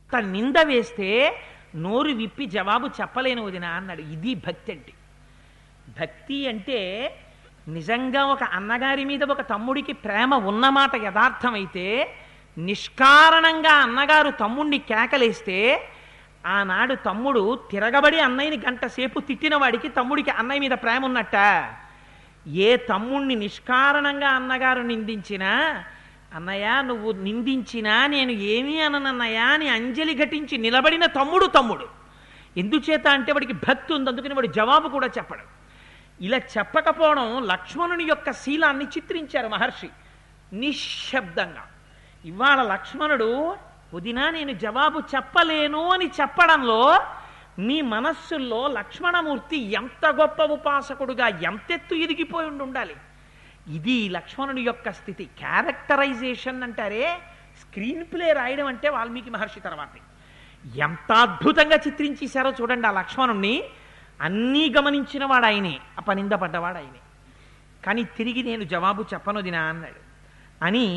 అంత నింద వేస్తే నోరు విప్పి జవాబు చెప్పలేను వదిన అన్నాడు ఇది భక్తి అంటే భక్తి అంటే నిజంగా ఒక అన్నగారి మీద ఒక తమ్ముడికి ప్రేమ ఉన్నమాట యథార్థమైతే నిష్కారణంగా అన్నగారు తమ్ముడిని కేకలేస్తే ఆనాడు తమ్ముడు తిరగబడి అన్నయ్యని గంట సేపు తిట్టిన వాడికి తమ్ముడికి అన్నయ్య మీద ప్రేమ ఉన్నట్ట ఏ తమ్ముణ్ణి నిష్కారణంగా అన్నగారు నిందించినా అన్నయ్య నువ్వు నిందించినా నేను ఏమీ అననన్నయ్యా అని అంజలి ఘటించి నిలబడిన తమ్ముడు తమ్ముడు ఎందుచేత అంటే వాడికి భక్తి ఉంది అందుకని వాడు జవాబు కూడా చెప్పడు ఇలా చెప్పకపోవడం లక్ష్మణుని యొక్క శీలాన్ని చిత్రించారు మహర్షి నిశ్శబ్దంగా ఇవాళ లక్ష్మణుడు వదినా నేను జవాబు చెప్పలేను అని చెప్పడంలో మీ మనస్సుల్లో లక్ష్మణమూర్తి ఎంత గొప్ప ఉపాసకుడుగా ఎంతెత్తు ఎదిగిపోయి ఉండి ఉండాలి ఇది లక్ష్మణుని యొక్క స్థితి క్యారెక్టరైజేషన్ అంటారే స్క్రీన్ ప్లే రాయడం అంటే వాల్మీకి మహర్షి తర్వాత ఎంత అద్భుతంగా చిత్రించేశారో చూడండి ఆ లక్ష్మణుణ్ణి అన్నీ గమనించిన వాడు ఆయనే అపనిందపడ్డవాడు ఆయనే కానీ తిరిగి నేను జవాబు చెప్పను వదినా అన్నాడు అని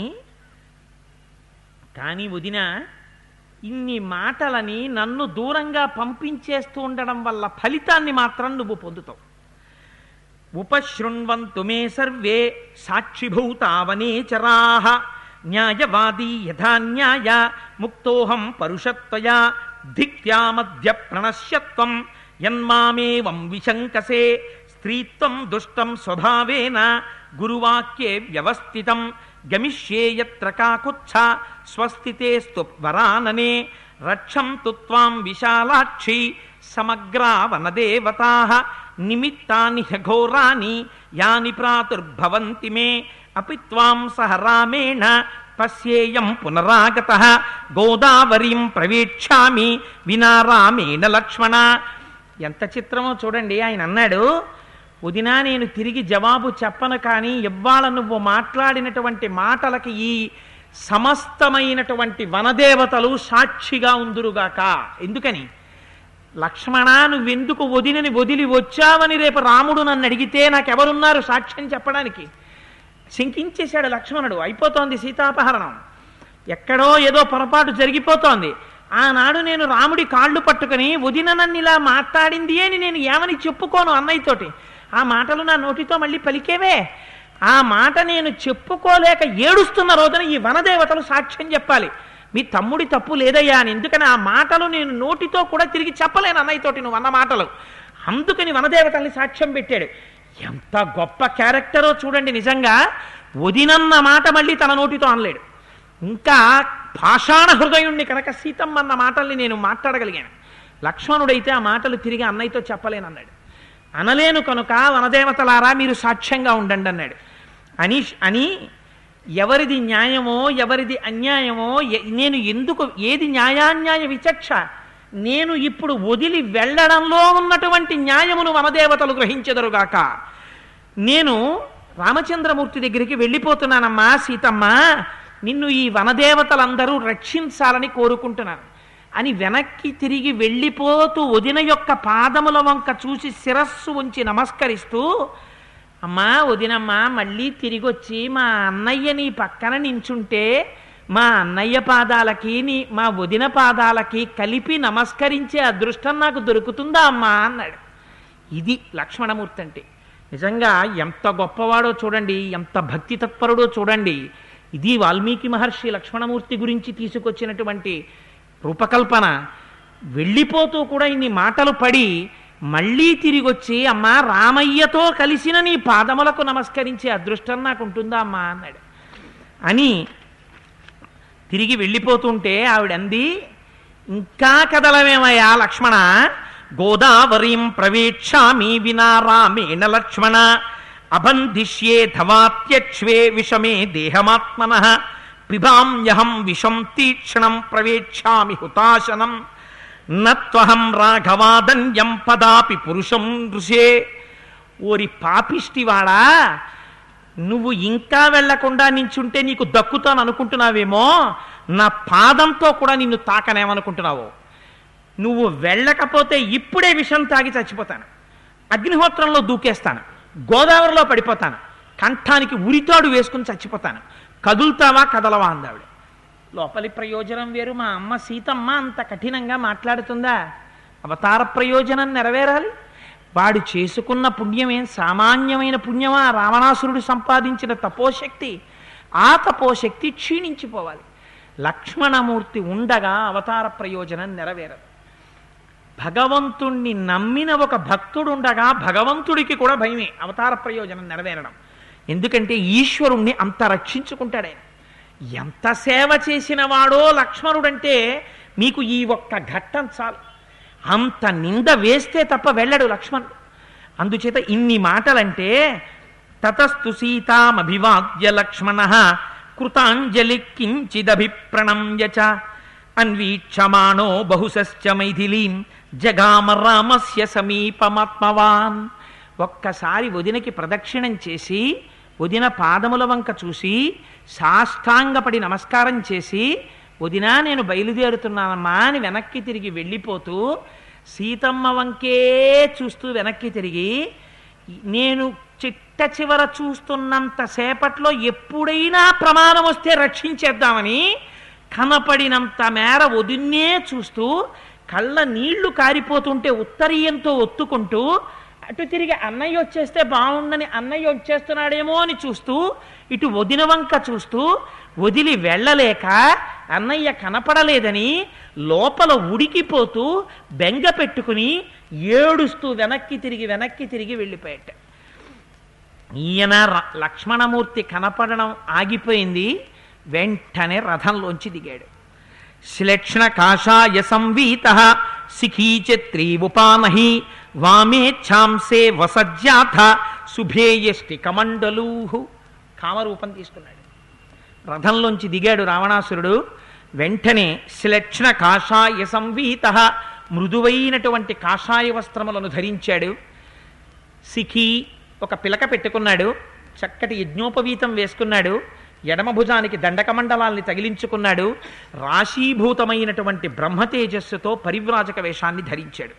కానీ వదిన ఇన్ని మాటలని నన్ను దూరంగా పంపించేస్తూ ఉండడం వల్ల ఫలితాన్ని మాత్రం నువ్వు పొందుతావు ఉపశృణ్వంతు మే సర్వే సాక్షిభూతావనేచరాః న్యాయవాదీ యథా న్యాయ ముక్తోహం పరుషత్వయా ధిక్త్యామద్య ప్రణశ్యత్వం యన్మామేవం విశంకసే స్త్రీత్వం దుష్టం స్వభావేన గురువాక్యే వ్యవస్థితం గమిష్యే యత్ర కాకుత్స స్వస్థితేస్తు వరాననే రక్షంతు త్వాం విశాలాక్షి సమగ్రా వనదేవతా నిమిత్తాని ఘోరాని యాని ప్రాతుర్భవంతి మే అపి త్వాం సహ రామేణ పశ్యేయం పునరాగత గోదావరీం ప్రవేక్ష్యామి వినా రామేణ లక్ష్మణ ఎంత చిత్రమో చూడండి ఆయన అన్నాడు వదినా నేను తిరిగి జవాబు చెప్పను కానీ ఇవ్వాల నువ్వు మాట్లాడినటువంటి మాటలకి ఈ సమస్తమైనటువంటి వనదేవతలు సాక్షిగా ఉందురుగాక ఎందుకని లక్ష్మణ నువ్వెందుకు వదినని వదిలి వచ్చావని రేపు రాముడు నన్ను అడిగితే నాకెవరున్నారు సాక్ష్యం చెప్పడానికి శంకించేశాడు లక్ష్మణుడు అయిపోతోంది సీతాపహరణం ఎక్కడో ఏదో పొరపాటు జరిగిపోతోంది ఆనాడు నేను రాముడి కాళ్ళు పట్టుకుని వదిన నన్ను ఇలా మాట్లాడింది అని నేను ఏమని చెప్పుకోను అన్నయ్యతోటి ఆ మాటలు నా నోటితో మళ్ళీ పలికేవే ఆ మాట నేను చెప్పుకోలేక ఏడుస్తున్న రోజున ఈ వనదేవతలు సాక్ష్యం చెప్పాలి మీ తమ్ముడి తప్పు లేదయ్యా అని ఎందుకని ఆ మాటలు నేను నోటితో కూడా తిరిగి చెప్పలేను అన్నయ్యతోటి నువ్వు అన్న మాటలు అందుకని వనదేవతల్ని సాక్ష్యం పెట్టాడు ఎంత గొప్ప క్యారెక్టరో చూడండి నిజంగా వదినన్న మాట మళ్ళీ తన నోటితో అనలేడు ఇంకా పాషాణ హృదయుణ్ణి కనుక సీతమ్మ అన్న మాటల్ని నేను మాట్లాడగలిగాను లక్ష్మణుడైతే ఆ మాటలు తిరిగి అన్నయ్యతో చెప్పలేనన్నాడు అనలేను కనుక వనదేవతలారా మీరు సాక్ష్యంగా ఉండండి అన్నాడు అని అని ఎవరిది న్యాయమో ఎవరిది అన్యాయమో ఎ- నేను ఎందుకు ఏది న్యాయాన్యాయ విచక్ష నేను ఇప్పుడు వదిలి వెళ్ళడంలో ఉన్నటువంటి న్యాయమును వనదేవతలు గ్రహించెదరుగాక నేను రామచంద్రమూర్తి దగ్గరికి వెళ్ళిపోతున్నానమ్మా సీతమ్మ నిన్ను ఈ వనదేవతలందరూ రక్షించాలని కోరుకుంటున్నాను అని వెనక్కి తిరిగి వెళ్ళిపోతూ వదిన యొక్క పాదముల వంక చూసి శిరస్సు ఉంచి నమస్కరిస్తూ అమ్మా వదినమ్మా మళ్ళీ తిరిగి వచ్చి మా అన్నయ్య నీ పక్కన నించుంటే మా అన్నయ్య పాదాలకి నీ మా వదిన పాదాలకి కలిపి నమస్కరించే అదృష్టం నాకు దొరుకుతుందా అమ్మా అన్నాడు ఇది లక్ష్మణమూర్తి అంటే నిజంగా ఎంత గొప్పవాడో చూడండి ఎంత భక్తి తత్పరుడో చూడండి ఇది వాల్మీకి మహర్షి లక్ష్మణమూర్తి గురించి తీసుకొచ్చినటువంటి రూపకల్పన వెళ్ళిపోతూ కూడా ఇన్ని మాటలు పడి మళ్ళీ తిరిగి వచ్చి అమ్మా రామయ్యతో కలిసిన నీ పాదములకు నమస్కరించే అదృష్టం నాకు ఉంటుందా అమ్మా అన్నాడు అని తిరిగి వెళ్ళిపోతుంటే ఆవిడంది ఇంకా కదలమేమయ్యా లక్ష్మణ గోదావరీం ప్రవేక్షామి వినా రామేణ లక్ష్మణ అబంధిష్యే ధవాత్యక్ష్వే విషమే దేహమాత్మన పిబామ్యహం విషం తీక్షణం ప్రవేక్షామి హుతాశనం నత్వహం రాఘవాదన్యం పదాపి పురుషం ఋషే ఓరి పాపిష్టివాడా నువ్వు ఇంకా వెళ్లకుండా నించుంటే నీకు దక్కుతాను అనుకుంటున్నావేమో నా పాదంతో కూడా నిన్ను తాకనేమనుకుంటున్నావు నువ్వు వెళ్ళకపోతే ఇప్పుడే విషం తాగి చచ్చిపోతాను అగ్నిహోత్రంలో దూకేస్తాను గోదావరిలో పడిపోతాను కంఠానికి ఉరితాడు వేసుకుని చచ్చిపోతాను కదులుతావా కదలవా అందావిడ లోపలి ప్రయోజనం వేరు మా అమ్మ సీతమ్మ అంత కఠినంగా మాట్లాడుతుందా అవతార ప్రయోజనం నెరవేరాలి వాడు చేసుకున్న పుణ్యం ఏం సామాన్యమైన పుణ్యమా రావణాసురుడు సంపాదించిన తపోశక్తి ఆ తపోశక్తి క్షీణించిపోవాలి లక్ష్మణమూర్తి ఉండగా అవతార ప్రయోజనం నెరవేరదు భగవంతుణ్ణి నమ్మిన ఒక భక్తుడు ఉండగా భగవంతుడికి కూడా భయమే అవతార ప్రయోజనం నెరవేరడం ఎందుకంటే ఈశ్వరుణ్ణి అంత రక్షించుకుంటాడు ఆయన ఎంత సేవ చేసిన వాడో లక్ష్మణుడంటే మీకు ఈ ఒక్క ఘట్టం చాలు అంత నింద వేస్తే తప్ప వెళ్ళడు లక్ష్మణుడు అందుచేత ఇన్ని మాటలంటే తతస్తు సీతామభివాద్య లక్ష్మణ కృతాంజలి కించిదభిప్రణమ్య చ అన్వీక్షమాణో బహుశశ్చ మైథిలీం జగామ రామస్య సమీపమాత్మవాన్ ఒక్కసారి వదినకి ప్రదక్షిణం చేసి వదిన పాదముల వంక చూసి సాష్టాంగపడి నమస్కారం చేసి వదినా నేను బయలుదేరుతున్నానమ్మా అని వెనక్కి తిరిగి వెళ్ళిపోతూ సీతమ్మ వంకే చూస్తూ వెనక్కి తిరిగి నేను చిట్ట చివర చూస్తున్నంత సేపట్లో ఎప్పుడైనా ప్రమాదం వస్తే రక్షించేద్దామని కనపడినంత మేర వదిన్నే చూస్తూ కళ్ళ నీళ్లు కారిపోతుంటే ఉత్తరీయంతో ఒత్తుకుంటూ అటు తిరిగి అన్నయ్య వచ్చేస్తే బాగుండని అన్నయ్య వచ్చేస్తున్నాడేమో అని చూస్తూ ఇటు వదిన వంక చూస్తూ వదిలి వెళ్ళలేక అన్నయ్య కనపడలేదని లోపల ఉడికిపోతూ బెంగ పెట్టుకుని ఏడుస్తూ వెనక్కి తిరిగి వెనక్కి తిరిగి వెళ్ళిపోయాట ఈయన ర- లక్ష్మణమూర్తి కనపడడం ఆగిపోయింది వెంటనే రథంలోంచి దిగాడు శ్లేక్షణ కాషాయ సంవీత శిఖీచత్రీ ఉపానహి వామేచ్ఛాంసే వసజ్జాథ శుభేయష్టి కమండలూహు కామరూపం తీసుకున్నాడు రథంలోంచి దిగాడు రావణాసురుడు వెంటనే శ్లక్షణ కాషాయ సంవీత మృదువైనటువంటి కాషాయ వస్త్రములను ధరించాడు సిఖి ఒక పిలక పెట్టుకున్నాడు చక్కటి యజ్ఞోపవీతం వేసుకున్నాడు ఎడమ భుజానికి దండకమండలాల్ని తగిలించుకున్నాడు రాశీభూతమైనటువంటి బ్రహ్మ తేజస్సుతో పరివ్రాజక వేషాన్ని ధరించాడు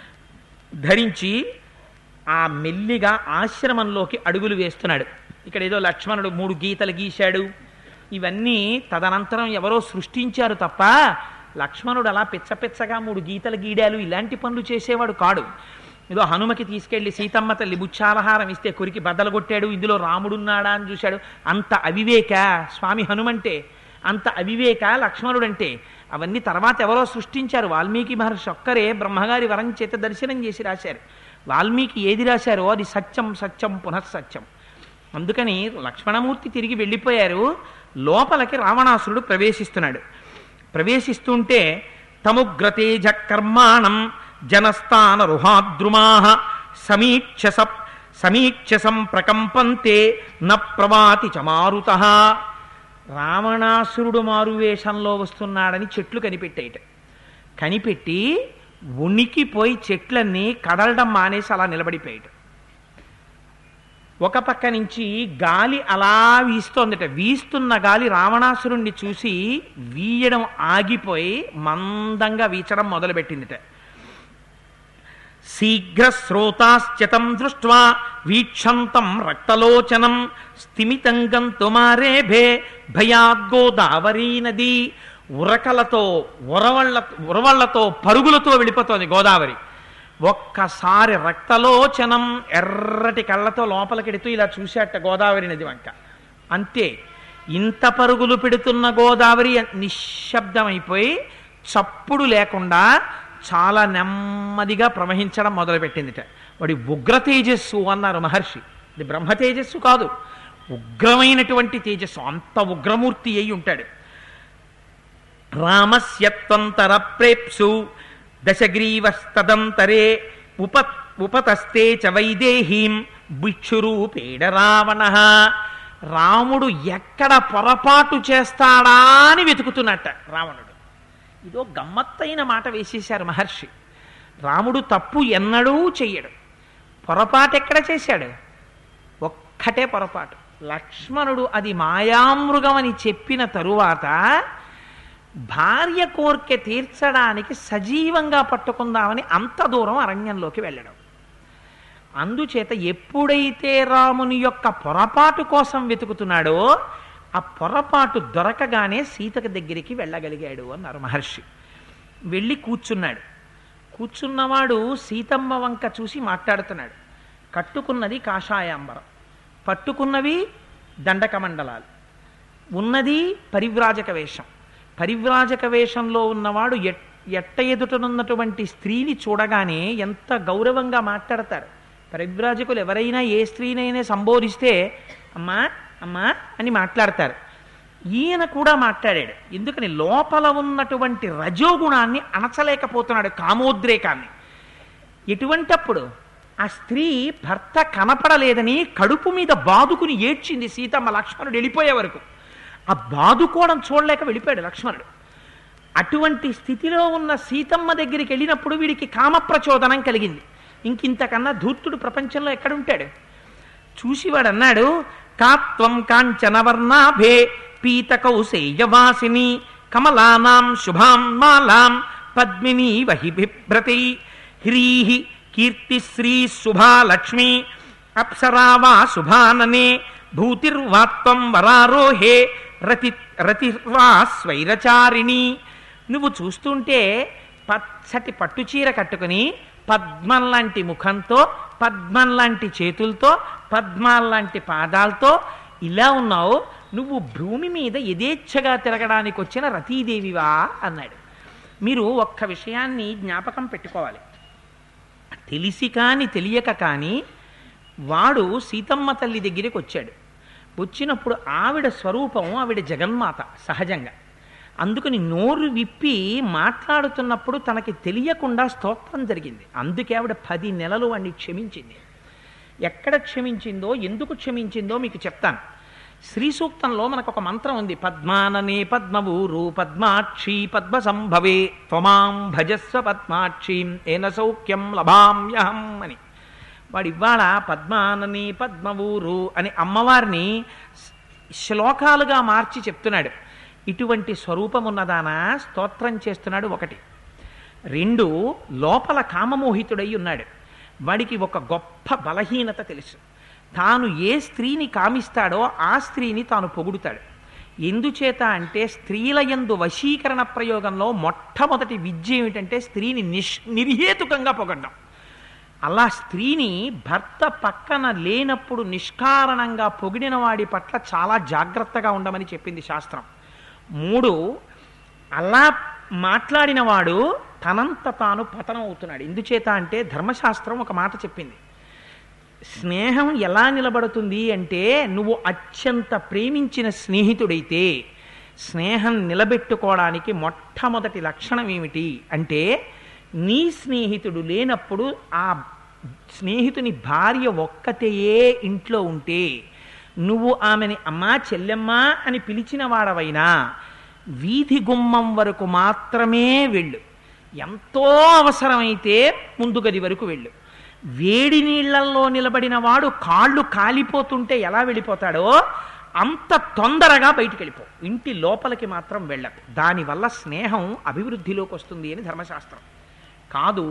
ధరించి ఆ మెల్లిగా ఆశ్రమంలోకి అడుగులు వేస్తున్నాడు ఇక్కడ ఏదో లక్ష్మణుడు మూడు గీతలు గీశాడు ఇవన్నీ తదనంతరం ఎవరో సృష్టించారు తప్ప లక్ష్మణుడు అలా పిచ్చపిచ్చగా మూడు గీతలు గీడాలు ఇలాంటి పనులు చేసేవాడు కాడు ఏదో హనుమకి తీసుకెళ్లి సీతమ్మ తల్లి బుచ్చాలహారం ఇస్తే కొరికి బద్దలు కొట్టాడు ఇందులో రాముడున్నాడా అని చూశాడు అంత అవివేక స్వామి హనుమంటే అంత అవివేక లక్ష్మణుడంటే అవన్నీ తర్వాత ఎవరో సృష్టించారు వాల్మీకి మహర్షి ఒక్కరే బ్రహ్మగారి వరం చేత దర్శనం చేసి రాశారు వాల్మీకి ఏది రాశారో అది సత్యం సత్యం పునఃసత్యం అందుకని లక్ష్మణమూర్తి తిరిగి వెళ్ళిపోయారు లోపలికి రావణాసురుడు ప్రవేశిస్తున్నాడు ప్రవేశిస్తుంటే తముగ్రతేజ కర్మాణం జనస్థాన రుహాద్రుమా సమీక్ష స- సమీక్ష సంప్రకంపంతే న ప్రవాతి చమారుత రావణాసురుడు మారువేషంలో వస్తున్నాడని చెట్లు కనిపెట్టాయిట కనిపెట్టి ఉనికిపోయి చెట్లన్నీ కదలడం మానేసి అలా నిలబడిపోయాడు ఒక పక్క నుంచి గాలి అలా వీస్తోందట వీస్తున్న గాలి రావణాసురుణ్ణి చూసి వీయడం ఆగిపోయి మందంగా వీచడం మొదలుపెట్టిందిట శీఘ్ర శ్రోతాశ్చతం దృష్ట్వా వీక్షంతం రక్తలోచనం స్థిమితం గంతుమారేభే భయాద్గోదావరీ నది ఉరకలతో ఉరవళ్ళ ఉరవళ్లతో పరుగులతో వెళ్ళిపోతోంది గోదావరి ఒక్కసారి రక్తలోచనం ఎర్రటి కళ్ళతో లోపలికెడుతూ ఇలా చూశాట గోదావరి నది వంక అంతే ఇంత పరుగులు పెడుతున్న గోదావరి నిశ్శబ్దమైపోయి చప్పుడు లేకుండా చాలా నెమ్మదిగా ప్రవహించడం మొదలుపెట్టిందిట వాడి ఉగ్ర తేజస్సు అన్నారు మహర్షి ఇది బ్రహ్మ తేజస్సు కాదు ఉగ్రమైనటువంటి తేజస్సు అంత ఉగ్రమూర్తి అయి ఉంటాడు రామస్యత్వంతర ప్రేప్సు దశగ్రీవస్తదంతరే ఉప ఉపతస్తే చ వైదేహీం భిక్షురూపేణ రావణ రాముడు ఎక్కడ పొరపాటు చేస్తాడా అని వెతుకుతున్నట్ట రావణుడు ఇదో గమ్మత్తైన మాట వేసేశారు మహర్షి రాముడు తప్పు ఎన్నడూ చెయ్యడు పొరపాటు ఎక్కడ చేశాడు ఒక్కటే పొరపాటు లక్ష్మణుడు అది మాయామృగం అని చెప్పిన తరువాత భార్య కోర్కె తీర్చడానికి సజీవంగా పట్టుకుందామని అంత దూరం అరణ్యంలోకి వెళ్ళడం అందుచేత ఎప్పుడైతే రాముని యొక్క పొరపాటు కోసం వెతుకుతున్నాడో ఆ పొరపాటు దొరకగానే సీతకు దగ్గరికి వెళ్ళగలిగాడు అన్నారు మహర్షి వెళ్ళి కూర్చున్నాడు కూర్చున్నవాడు సీతమ్మ వంక చూసి మాట్లాడుతున్నాడు కట్టుకున్నది కాషాయాంబరం పట్టుకున్నవి దండకమండలాలు ఉన్నది పరివ్రాజక వేషం పరివ్రాజక వేషంలో ఉన్నవాడు ఎట్ ఎట్ట ఎదుటనున్నటువంటి స్త్రీని చూడగానే ఎంత గౌరవంగా మాట్లాడతారు పరివ్రాజకులు ఎవరైనా ఏ స్త్రీనైనా సంబోధిస్తే అమ్మా అమ్మా అని మాట్లాడతారు ఈయన కూడా మాట్లాడాడు ఎందుకని లోపల ఉన్నటువంటి రజోగుణాన్ని అణచలేకపోతున్నాడు కామోద్రేకాన్ని ఎటువంటప్పుడు ఆ స్త్రీ భర్త కనపడలేదని కడుపు మీద బాదుకుని ఏడ్చింది సీతమ్మ లక్ష్మణుడు వెళ్ళిపోయే వరకు ఆ బాదుకోవడం చూడలేక వెళ్ళిపోయాడు లక్ష్మణుడు అటువంటి స్థితిలో ఉన్న సీతమ్మ దగ్గరికి వెళ్ళినప్పుడు వీడికి కామ ప్రచోదనం కలిగింది ఇంకింతకన్నా ధూర్తుడు ప్రపంచంలో ఎక్కడుంటాడు చూసి వాడు అన్నాడు కాత్వం కాంచనవర్ణాభే పీత కౌసేయవాసిని కమలానాం శుభాం మాలాం పద్మిని వహి బిభ్రతి హ్రీహి కీర్తిశ్రీ శుభాలక్ష్మి అప్సరావా శుభాననే భూతిర్వాత్వం వరారోహే రతి రతిర్వా స్వైరచారిణి నువ్వు చూస్తుంటే పచ్చటి పట్టుచీర కట్టుకుని పద్మం లాంటి ముఖంతో పద్మం లాంటి చేతులతో పద్మాల్లాంటి పాదాలతో ఇలా ఉన్నావు నువ్వు భూమి మీద యథేచ్ఛగా తిరగడానికి వచ్చిన రతీదేవివా అన్నాడు మీరు ఒక్క విషయాన్ని జ్ఞాపకం పెట్టుకోవాలి తెలిసి కాని తెలియక కానీ వాడు సీతమ్మ తల్లి దగ్గరికి వచ్చాడు వచ్చినప్పుడు ఆవిడ స్వరూపం ఆవిడ జగన్మాత సహజంగా అందుకని నోరు విప్పి మాట్లాడుతున్నప్పుడు తనకి తెలియకుండా స్తోత్రం జరిగింది అందుకే ఆవిడ పది నెలలు వాడిని క్షమించింది ఎక్కడ క్షమించిందో ఎందుకు క్షమించిందో మీకు చెప్తాను శ్రీ సూక్తంలో మనకు ఒక మంత్రం ఉంది పద్మాననే పద్మవూరు పద్మాక్షి పద్మ సంభవే త్వమాం భజస్వ పద్మాక్షీం ఏన సౌఖ్యం లభామ్యహం అని వాడు ఇవాళ పద్మానని పద్మవూరు అని అమ్మవారిని శ్లోకాలుగా మార్చి చెప్తున్నాడు ఇటువంటి స్వరూపం ఉన్నదానా స్తోత్రం చేస్తున్నాడు ఒకటి రెండు లోపల కామమోహితుడై ఉన్నాడు వాడికి ఒక గొప్ప బలహీనత తెలుసు తాను ఏ స్త్రీని కామిస్తాడో ఆ స్త్రీని తాను పొగుడుతాడు ఎందుచేత అంటే స్త్రీల యందు వశీకరణ ప్రయోగంలో మొట్టమొదటి విద్య ఏమిటంటే స్త్రీని నిష్ నిర్హేతుకంగా పొగడ్డం అలా స్త్రీని భర్త పక్కన లేనప్పుడు నిష్కారణంగా పొగిడిన వాడి పట్ల చాలా జాగ్రత్తగా ఉండమని చెప్పింది శాస్త్రం మూడు అలా మాట్లాడిన వాడు తనంత తాను పతనం అవుతున్నాడు ఎందుచేత అంటే ధర్మశాస్త్రం ఒక మాట చెప్పింది స్నేహం ఎలా నిలబడుతుంది అంటే నువ్వు అత్యంత ప్రేమించిన స్నేహితుడైతే స్నేహం నిలబెట్టుకోవడానికి మొట్టమొదటి లక్షణం ఏమిటి అంటే నీ స్నేహితుడు లేనప్పుడు ఆ స్నేహితుని భార్య ఒక్కతేయే ఇంట్లో ఉంటే నువ్వు ఆమెని అమ్మా చెల్లెమ్మా అని పిలిచిన వాడవైనా వీధి గుమ్మం వరకు మాత్రమే వెళ్ళు ఎంతో అవసరమైతే ముందు గది వరకు వెళ్ళు వేడి నీళ్లల్లో నిలబడిన వాడు కాళ్ళు కాలిపోతుంటే ఎలా వెళ్ళిపోతాడో అంత తొందరగా బయటికి వెళ్ళిపో ఇంటి లోపలికి మాత్రం వెళ్ళకు దానివల్ల స్నేహం అభివృద్ధిలోకి వస్తుంది అని ధర్మశాస్త్రం కాదు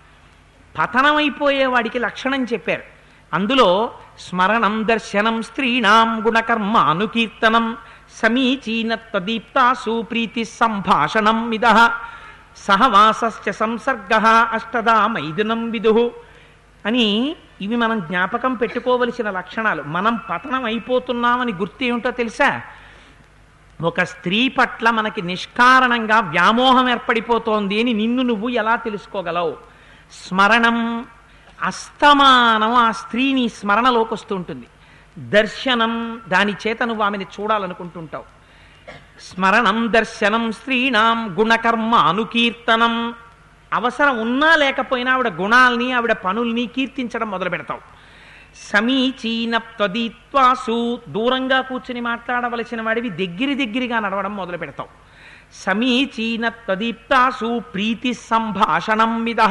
పతనమైపోయే వాడికి లక్షణం చెప్పారు అందులో స్మరణం దర్శనం స్త్రీణాం గుణకర్మ అనుకీర్తనం సమీచీనత్వదీప్తాసు ప్రీతి సంభాషణం మిద సహవాసశ్చ సంసర్గ అష్టదా మైథునం విదు అని ఇవి మనం జ్ఞాపకం పెట్టుకోవలసిన లక్షణాలు మనం పతనం అయిపోతున్నామని గుర్తు ఏమిటో తెలుసా ఒక స్త్రీ పట్ల మనకి నిష్కారణంగా వ్యామోహం ఏర్పడిపోతోంది అని నిన్ను నువ్వు ఎలా తెలుసుకోగలవు స్మరణం అస్తమానం ఆ స్త్రీని స్మరణలోకి వస్తుంటుంది దర్శనం దాని చేత నువ్వు ఆమెను చూడాలనుకుంటుంటావు స్మరణం దర్శనం స్త్రీణాం గుణకర్మ అనుకీర్తనం అవసరం ఉన్నా లేకపోయినా ఆవిడ గుణాల్ని ఆవిడ పనుల్ని కీర్తించడం మొదలు పెడతావు సమీచీన త్వదీత్వాసు దూరంగా కూర్చుని మాట్లాడవలసిన వాడివి దగ్గరి దగ్గరగా నడవడం మొదలు పెడతావు సమీచీన త్వదీప్తాసు ప్రీతి సంభాషణం మిద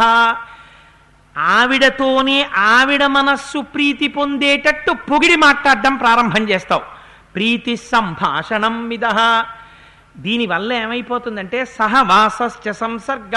ఆవిడతోనే ఆవిడ మనస్సు ప్రీతి పొందేటట్టు పొగిడి మాట్లాడడం ప్రారంభం చేస్తావు ప్రీతి సంభాషణం మిద దీనివల్ల ఏమైపోతుందంటే సహవాసశ్చ సంసర్గ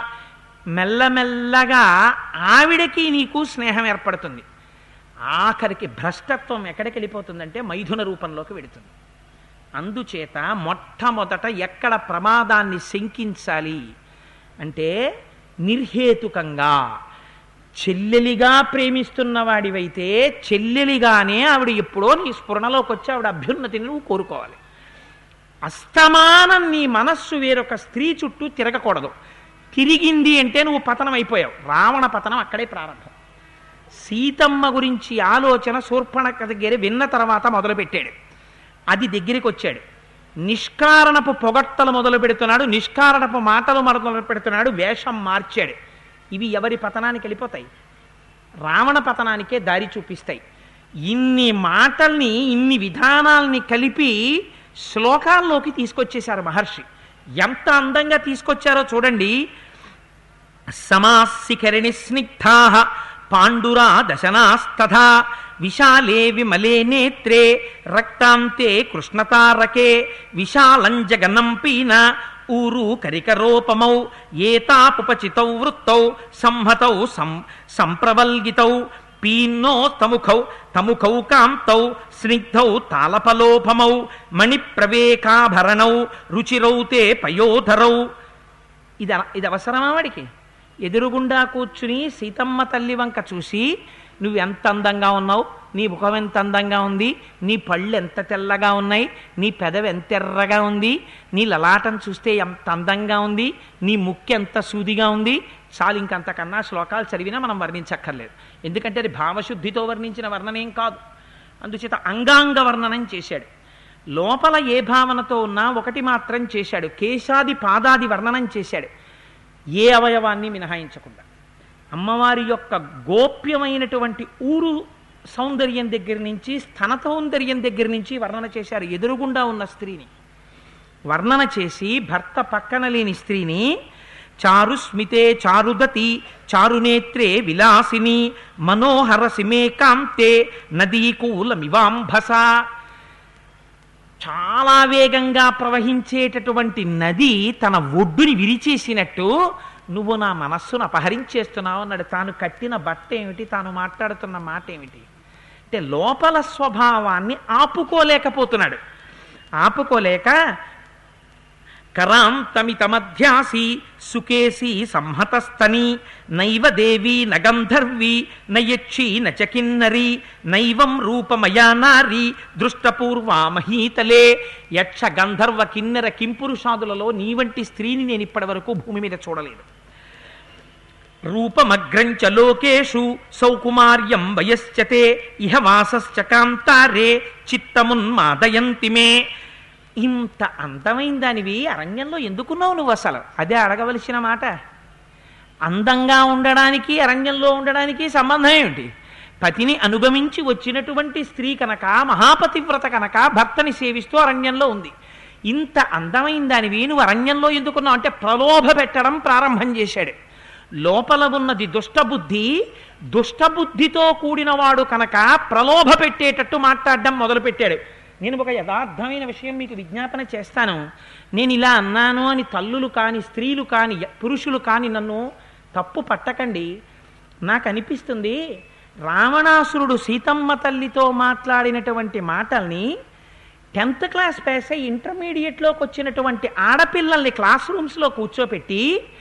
మెల్లమెల్లగా ఆవిడకి నీకు స్నేహం ఏర్పడుతుంది ఆఖరికి భ్రష్టత్వం ఎక్కడికి వెళ్ళిపోతుందంటే మైథున రూపంలోకి వెడుతుంది అందుచేత మొట్టమొదట ఎక్కడ ప్రమాదాన్ని శంకించాలి అంటే నిర్హేతుకంగా చెల్లెలిగా ప్రేమిస్తున్న వాడివైతే చెల్లెలిగానే ఆవిడ ఎప్పుడో నీ స్ఫురణలోకి వచ్చి ఆవిడ అభ్యున్నతిని నువ్వు కోరుకోవాలి అస్తమానం నీ మనస్సు వేరొక స్త్రీ చుట్టూ తిరగకూడదు తిరిగింది అంటే నువ్వు పతనం అయిపోయావు రావణ పతనం అక్కడే ప్రారంభం సీతమ్మ గురించి ఆలోచన శూర్పణక దగ్గర విన్న తర్వాత మొదలుపెట్టాడు అది దగ్గరికి వచ్చాడు నిష్కారణపు పొగట్టలు మొదలు పెడుతున్నాడు నిష్కారణపు మాటలు మొదలు పెడుతున్నాడు వేషం మార్చాడు ఇవి ఎవరి పతనానికి వెళ్ళిపోతాయి రావణ పతనానికే దారి చూపిస్తాయి ఇన్ని మాటల్ని ఇన్ని విధానాల్ని కలిపి శ్లోకాల్లోకి తీసుకొచ్చేశారు మహర్షి ఎంత అందంగా తీసుకొచ్చారో చూడండి సమాశిఖరిణి స్నిగ్ధా పాండురా దశనాస్తథా విశాలే విమలే నేత్రే రక్తాంతే కృష్ణతారకే విశాలం జగనం పీన ఊరు కరికరోపమౌ ఏతాపుపచితౌ వృత్తౌ సంహతౌ సం సంప్రవల్గితౌ పీన్నో తముఖౌ తముఖౌ కాంతౌ స్నిగ్ధౌ తాళపలోపమౌ మణిప్రవేకాభరణౌ రుచిరౌ తే పయోధరౌ ఇది అల- ఇది అవసరమా వాడికి ఎదురుగుండా కూర్చుని సీతమ్మ తల్లి వంక చూసి నువ్వు ఎంత అందంగా ఉన్నావు నీ ముఖం ఎంత అందంగా ఉంది నీ పళ్ళు ఎంత తెల్లగా ఉన్నాయి నీ పెదవి ఎంత ఎర్రగా ఉంది నీ లలాటం చూస్తే ఎంత అందంగా ఉంది నీ ముక్కు ఎంత సూదిగా ఉంది చాలు ఇంకంతకన్నా శ్లోకాలు చదివినా మనం వర్ణించక్కర్లేదు ఎందుకంటే అది భావశుద్ధితో వర్ణించిన వర్ణనేం కాదు అందుచేత అంగాంగ వర్ణనం చేశాడు లోపల ఏ భావనతో ఉన్నా ఒకటి మాత్రం చేశాడు కేశాది పాదాది వర్ణనం చేశాడు ఏ అవయవాన్ని మినహాయించకుండా అమ్మవారి యొక్క గోప్యమైనటువంటి ఊరు సౌందర్యం దగ్గర నుంచి స్థన సౌందర్యం దగ్గర నుంచి వర్ణన చేశారు ఎదురుగుండా ఉన్న స్త్రీని వర్ణన చేసి భర్త పక్కన లేని స్త్రీని చారు స్మితే చారుదతి చారునేత్రే విలాసిని మనోహర సిమే కాంతే నదీకూలమివాంభస చాలా వేగంగా ప్రవహించేటటువంటి నది తన ఒడ్డుని విరిచేసినట్టు నువ్వు నా మనస్సును అపహరించేస్తున్నావు అన్నాడు తాను కట్టిన బట్ట ఏమిటి తాను మాట్లాడుతున్న మాట ఏమిటి అంటే లోపల స్వభావాన్ని ఆపుకోలేకపోతున్నాడు ఆపుకోలేక కరాంతమితమధ్యాసి సుకేసి సంహతస్తని నైవ దేవి నగంధర్వి నయక్షి నచకిన్నరి నైవం రూపమయా నారి దృష్టపూర్వా మహీతలే యక్ష గంధర్వ కిన్నెర కింపురుషాదులలో నీ వంటి స్త్రీని నేను ఇప్పటి వరకు భూమి మీద చూడలేదు రూపమగ్రంచ లోకేషు సౌకుమార్యం వయశ్చతే ఇహ వాసశ్చ కాంతారే చిత్తమున్మాదయంతి మే ఇంత అందమైన దానివి అరణ్యంలో ఎందుకున్నావు నువ్వు అసలు అదే అడగవలసిన మాట అందంగా ఉండడానికి అరణ్యంలో ఉండడానికి సంబంధం ఏమిటి పతిని అనుగమించి వచ్చినటువంటి స్త్రీ కనుక మహాపతివ్రత కనుక భర్తని సేవిస్తూ అరణ్యంలో ఉంది ఇంత అందమైన దానివి నువ్వు అరణ్యంలో ఎందుకున్నావు అంటే ప్రలోభ పెట్టడం ప్రారంభం చేశాడు లోపల ఉన్నది దుష్టబుద్ధి దుష్టబుద్ధితో కూడినవాడు కనుక ప్రలోభ పెట్టేటట్టు మాట్లాడడం మొదలుపెట్టాడు నేను ఒక యథార్థమైన విషయం మీకు విజ్ఞాపన చేస్తాను నేను ఇలా అన్నాను అని తల్లులు కాని స్త్రీలు కాని పురుషులు కాని నన్ను తప్పు పట్టకండి నాకు అనిపిస్తుంది రావణాసురుడు సీతమ్మ తల్లితో మాట్లాడినటువంటి మాటల్ని టెన్త్ క్లాస్ పాస్ అయ్యి ఇంటర్మీడియట్లోకి వచ్చినటువంటి ఆడపిల్లల్ని క్లాస్ రూమ్స్లో కూర్చోపెట్టి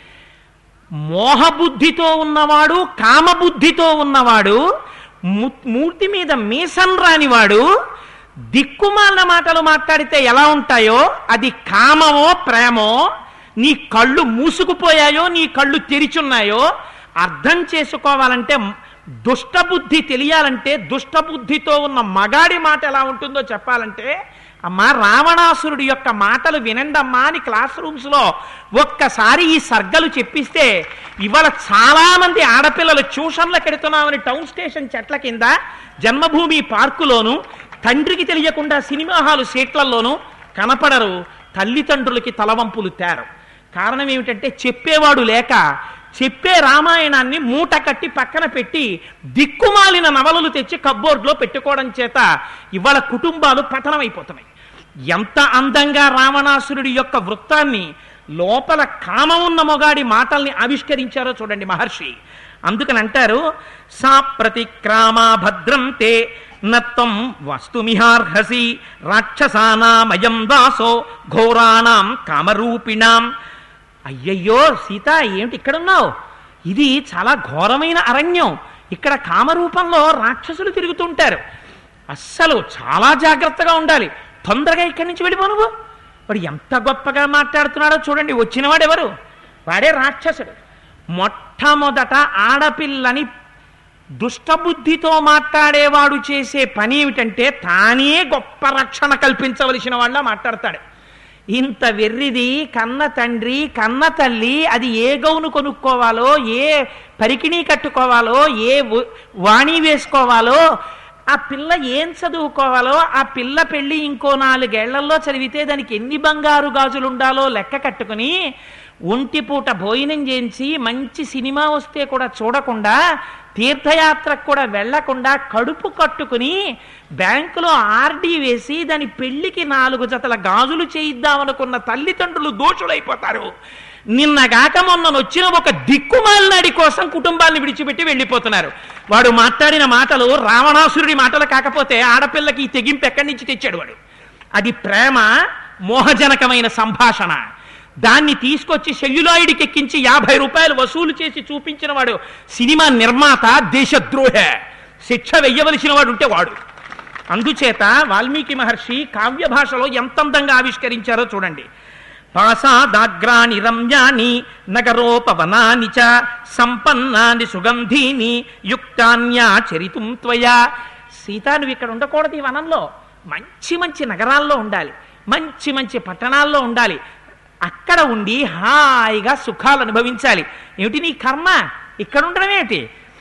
మోహబుద్ధితో ఉన్నవాడు కామబుద్ధితో ఉన్నవాడు ము- మూర్తి మీద మీసం రానివాడు దిక్కుమాలిన మాటలు మాట్లాడితే ఎలా ఉంటాయో అది కామమో ప్రేమో నీ కళ్ళు మూసుకుపోయాయో నీ కళ్ళు తెరిచున్నాయో అర్థం చేసుకోవాలంటే దుష్టబుద్ధి తెలియాలంటే దుష్టబుద్ధితో ఉన్న మగాడి మాట ఎలా ఉంటుందో చెప్పాలంటే అమ్మా రావణాసురుడి యొక్క మాటలు వినండమ్మా అని క్లాస్ రూమ్స్ లో ఒక్కసారి ఈ సర్గలు చెప్పిస్తే ఇవాళ చాలా మంది ఆడపిల్లలు ట్యూషన్లకు ఎడుతున్నామని టౌన్ స్టేషన్ చెట్ల కింద జన్మభూమి పార్కులోను తండ్రికి తెలియకుండా సినిమా హాలు సీట్లలోనూ కనపడరు తల్లిదండ్రులకి తలవంపులు తేరు కారణం ఏమిటంటే చెప్పేవాడు లేక చెప్పే రామాయణాన్ని మూట కట్టి పక్కన పెట్టి దిక్కుమాలిన నవలలు తెచ్చి కబ్బోర్డ్లో పెట్టుకోవడం చేత ఇవాళ కుటుంబాలు పతనమైపోతున్నాయి ఎంత అందంగా రావణాసురుడి యొక్క వృత్తాన్ని లోపల కామ ఉన్న మొగాడి మాటల్ని ఆవిష్కరించారో చూడండి మహర్షి అందుకని అంటారు సా ప్రతిక్రామా భద్రం తే నత్వం వస్తుమిహార్హసి రాక్షసానామయం దాసో ఘోరాణం కామరూపిణాం అయ్యయ్యో సీత ఏమిటి ఇక్కడున్నావు ఇది చాలా ఘోరమైన అరణ్యం ఇక్కడ కామరూపంలో రాక్షసులు తిరుగుతుంటారు అస్సలు చాలా జాగ్రత్తగా ఉండాలి తొందరగా ఇక్కడి నుంచి వెళ్ళిపో నువ్వు వాడు ఎంత గొప్పగా మాట్లాడుతున్నాడో చూడండి వచ్చినవాడు ఎవరు వాడే రాక్షసుడు మొట్టమొదట ఆడపిల్లని దుష్టబుద్ధితో మాట్లాడేవాడు చేసే పని ఏమిటంటే తానే గొప్ప రక్షణ కల్పించవలసిన వాళ్ళ మాట్లాడతాడు ఇంత వెర్రిది కన్న తండ్రి కన్న తల్లి అది ఏ గౌను కొనుక్కోవాలో ఏ పరికిణీ కట్టుకోవాలో ఏ వ- వాణి వేసుకోవాలో ఆ పిల్ల ఏం చదువుకోవాలో ఆ పిల్ల పెళ్లి ఇంకో నాలుగేళ్లలో చదివితే దానికి ఎన్ని బంగారు గాజులు ఉండాలో లెక్క కట్టుకుని ఒంటిపూట భోజనం చేయించి మంచి సినిమా వస్తే కూడా చూడకుండా తీర్థయాత్రకు కూడా వెళ్లకుండా కడుపు కట్టుకుని బ్యాంకులో ఆర్డీ వేసి దాని పెళ్లికి నాలుగు జతల గాజులు చేయిద్దామనుకున్న తల్లిదండ్రులు దోషులైపోతారు నిన్నగాక మొన్న వచ్చిన ఒక దిక్కుమాలినాడి కోసం కుటుంబాన్ని విడిచిపెట్టి వెళ్ళిపోతున్నారు వాడు మాట్లాడిన మాటలు రావణాసురుడి మాటలు కాకపోతే ఆడపిల్లకి ఈ తెగింపు ఎక్కడి నుంచి తెచ్చాడు వాడు అది ప్రేమ మోహజనకమైన సంభాషణ దాన్ని తీసుకొచ్చి సెల్యులాయిడ్కి ఎక్కించి యాభై రూపాయలు వసూలు చేసి చూపించిన వాడు సినిమా నిర్మాత దేశద్రోహ శిక్ష వెయ్యవలసిన వాడు ఉంటే వాడు అందుచేత వాల్మీకి మహర్షి కావ్య భాషలో ఎంత అందంగా ఆవిష్కరించారో చూడండి పాసాదాగ్రాని రమ్యాని నగరోపవనాని చ సంపన్నాని సుగంధీని యుక్తాన్యా చరితుం త్వయా సీత నువ్వు ఇక్కడ ఉండకూడదు ఈ వనంలో మంచి మంచి నగరాల్లో ఉండాలి మంచి మంచి పట్టణాల్లో ఉండాలి అక్కడ ఉండి హాయిగా సుఖాలు అనుభవించాలి ఏమిటి నీ కర్మ ఇక్కడ ఉండడం ఏమిటి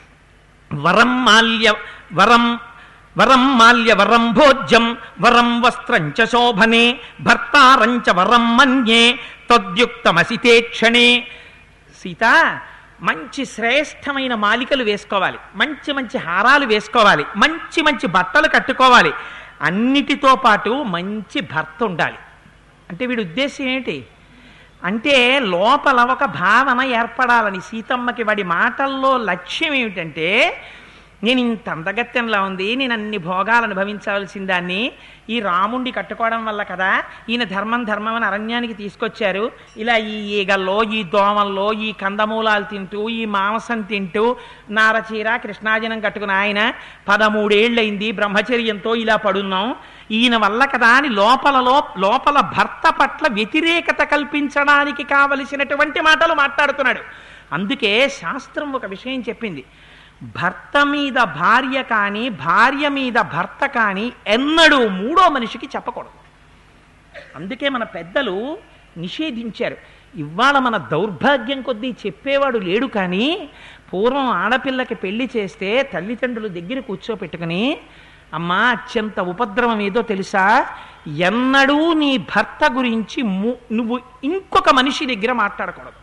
వరం మాల్య వరం వరం మాల్య వరం భోజ్యం వరం వస్త్రం చ శోభనే భర్తారం చ వరం మన్యే తద్యుక్తమసితే క్షణే సీత మంచి శ్రేష్టమైన మాలికలు వేసుకోవాలి మంచి మంచి హారాలు వేసుకోవాలి మంచి మంచి బట్టలు కట్టుకోవాలి అన్నిటితో పాటు మంచి భర్త ఉండాలి అంటే వీడి ఉద్దేశం ఏంటి అంటే లోపల ఒక భావన ఏర్పడాలని సీతమ్మకి వాడి మాటల్లో లక్ష్యం ఏమిటంటే నేను ఇంత అందగత్యంలా ఉంది నేను అన్ని భోగాలు అనుభవించవలసిన దాన్ని ఈ రాముండి కట్టుకోవడం వల్ల కదా ఈయన ధర్మం ధర్మం అని అరణ్యానికి తీసుకొచ్చారు ఇలా ఈ ఈగల్లో ఈ దోమల్లో ఈ కందమూలాలు తింటూ ఈ మాంసం తింటూ నారచీర కృష్ణాజనం కట్టుకున్న ఆయన పదమూడేళ్ళయింది బ్రహ్మచర్యంతో ఇలా పడున్నాం ఈయన వల్ల కదా అని లోపలలో లోపల భర్త పట్ల వ్యతిరేకత కల్పించడానికి కావలసినటువంటి మాటలు మాట్లాడుతున్నాడు అందుకే శాస్త్రం ఒక విషయం చెప్పింది భర్త మీద భార్య కానీ భార్య మీద భర్త కానీ ఎన్నడూ మూడో మనిషికి చెప్పకూడదు అందుకే మన పెద్దలు నిషేధించారు ఇవాళ మన దౌర్భాగ్యం కొద్దీ చెప్పేవాడు లేడు కానీ పూర్వం ఆడపిల్లకి పెళ్లి చేస్తే తల్లిదండ్రులు దగ్గర కూర్చోపెట్టుకుని అమ్మా అత్యంత ఉపద్రవం ఏదో తెలుసా ఎన్నడూ నీ భర్త గురించి ము- నువ్వు ఇంకొక మనిషి దగ్గర మాట్లాడకూడదు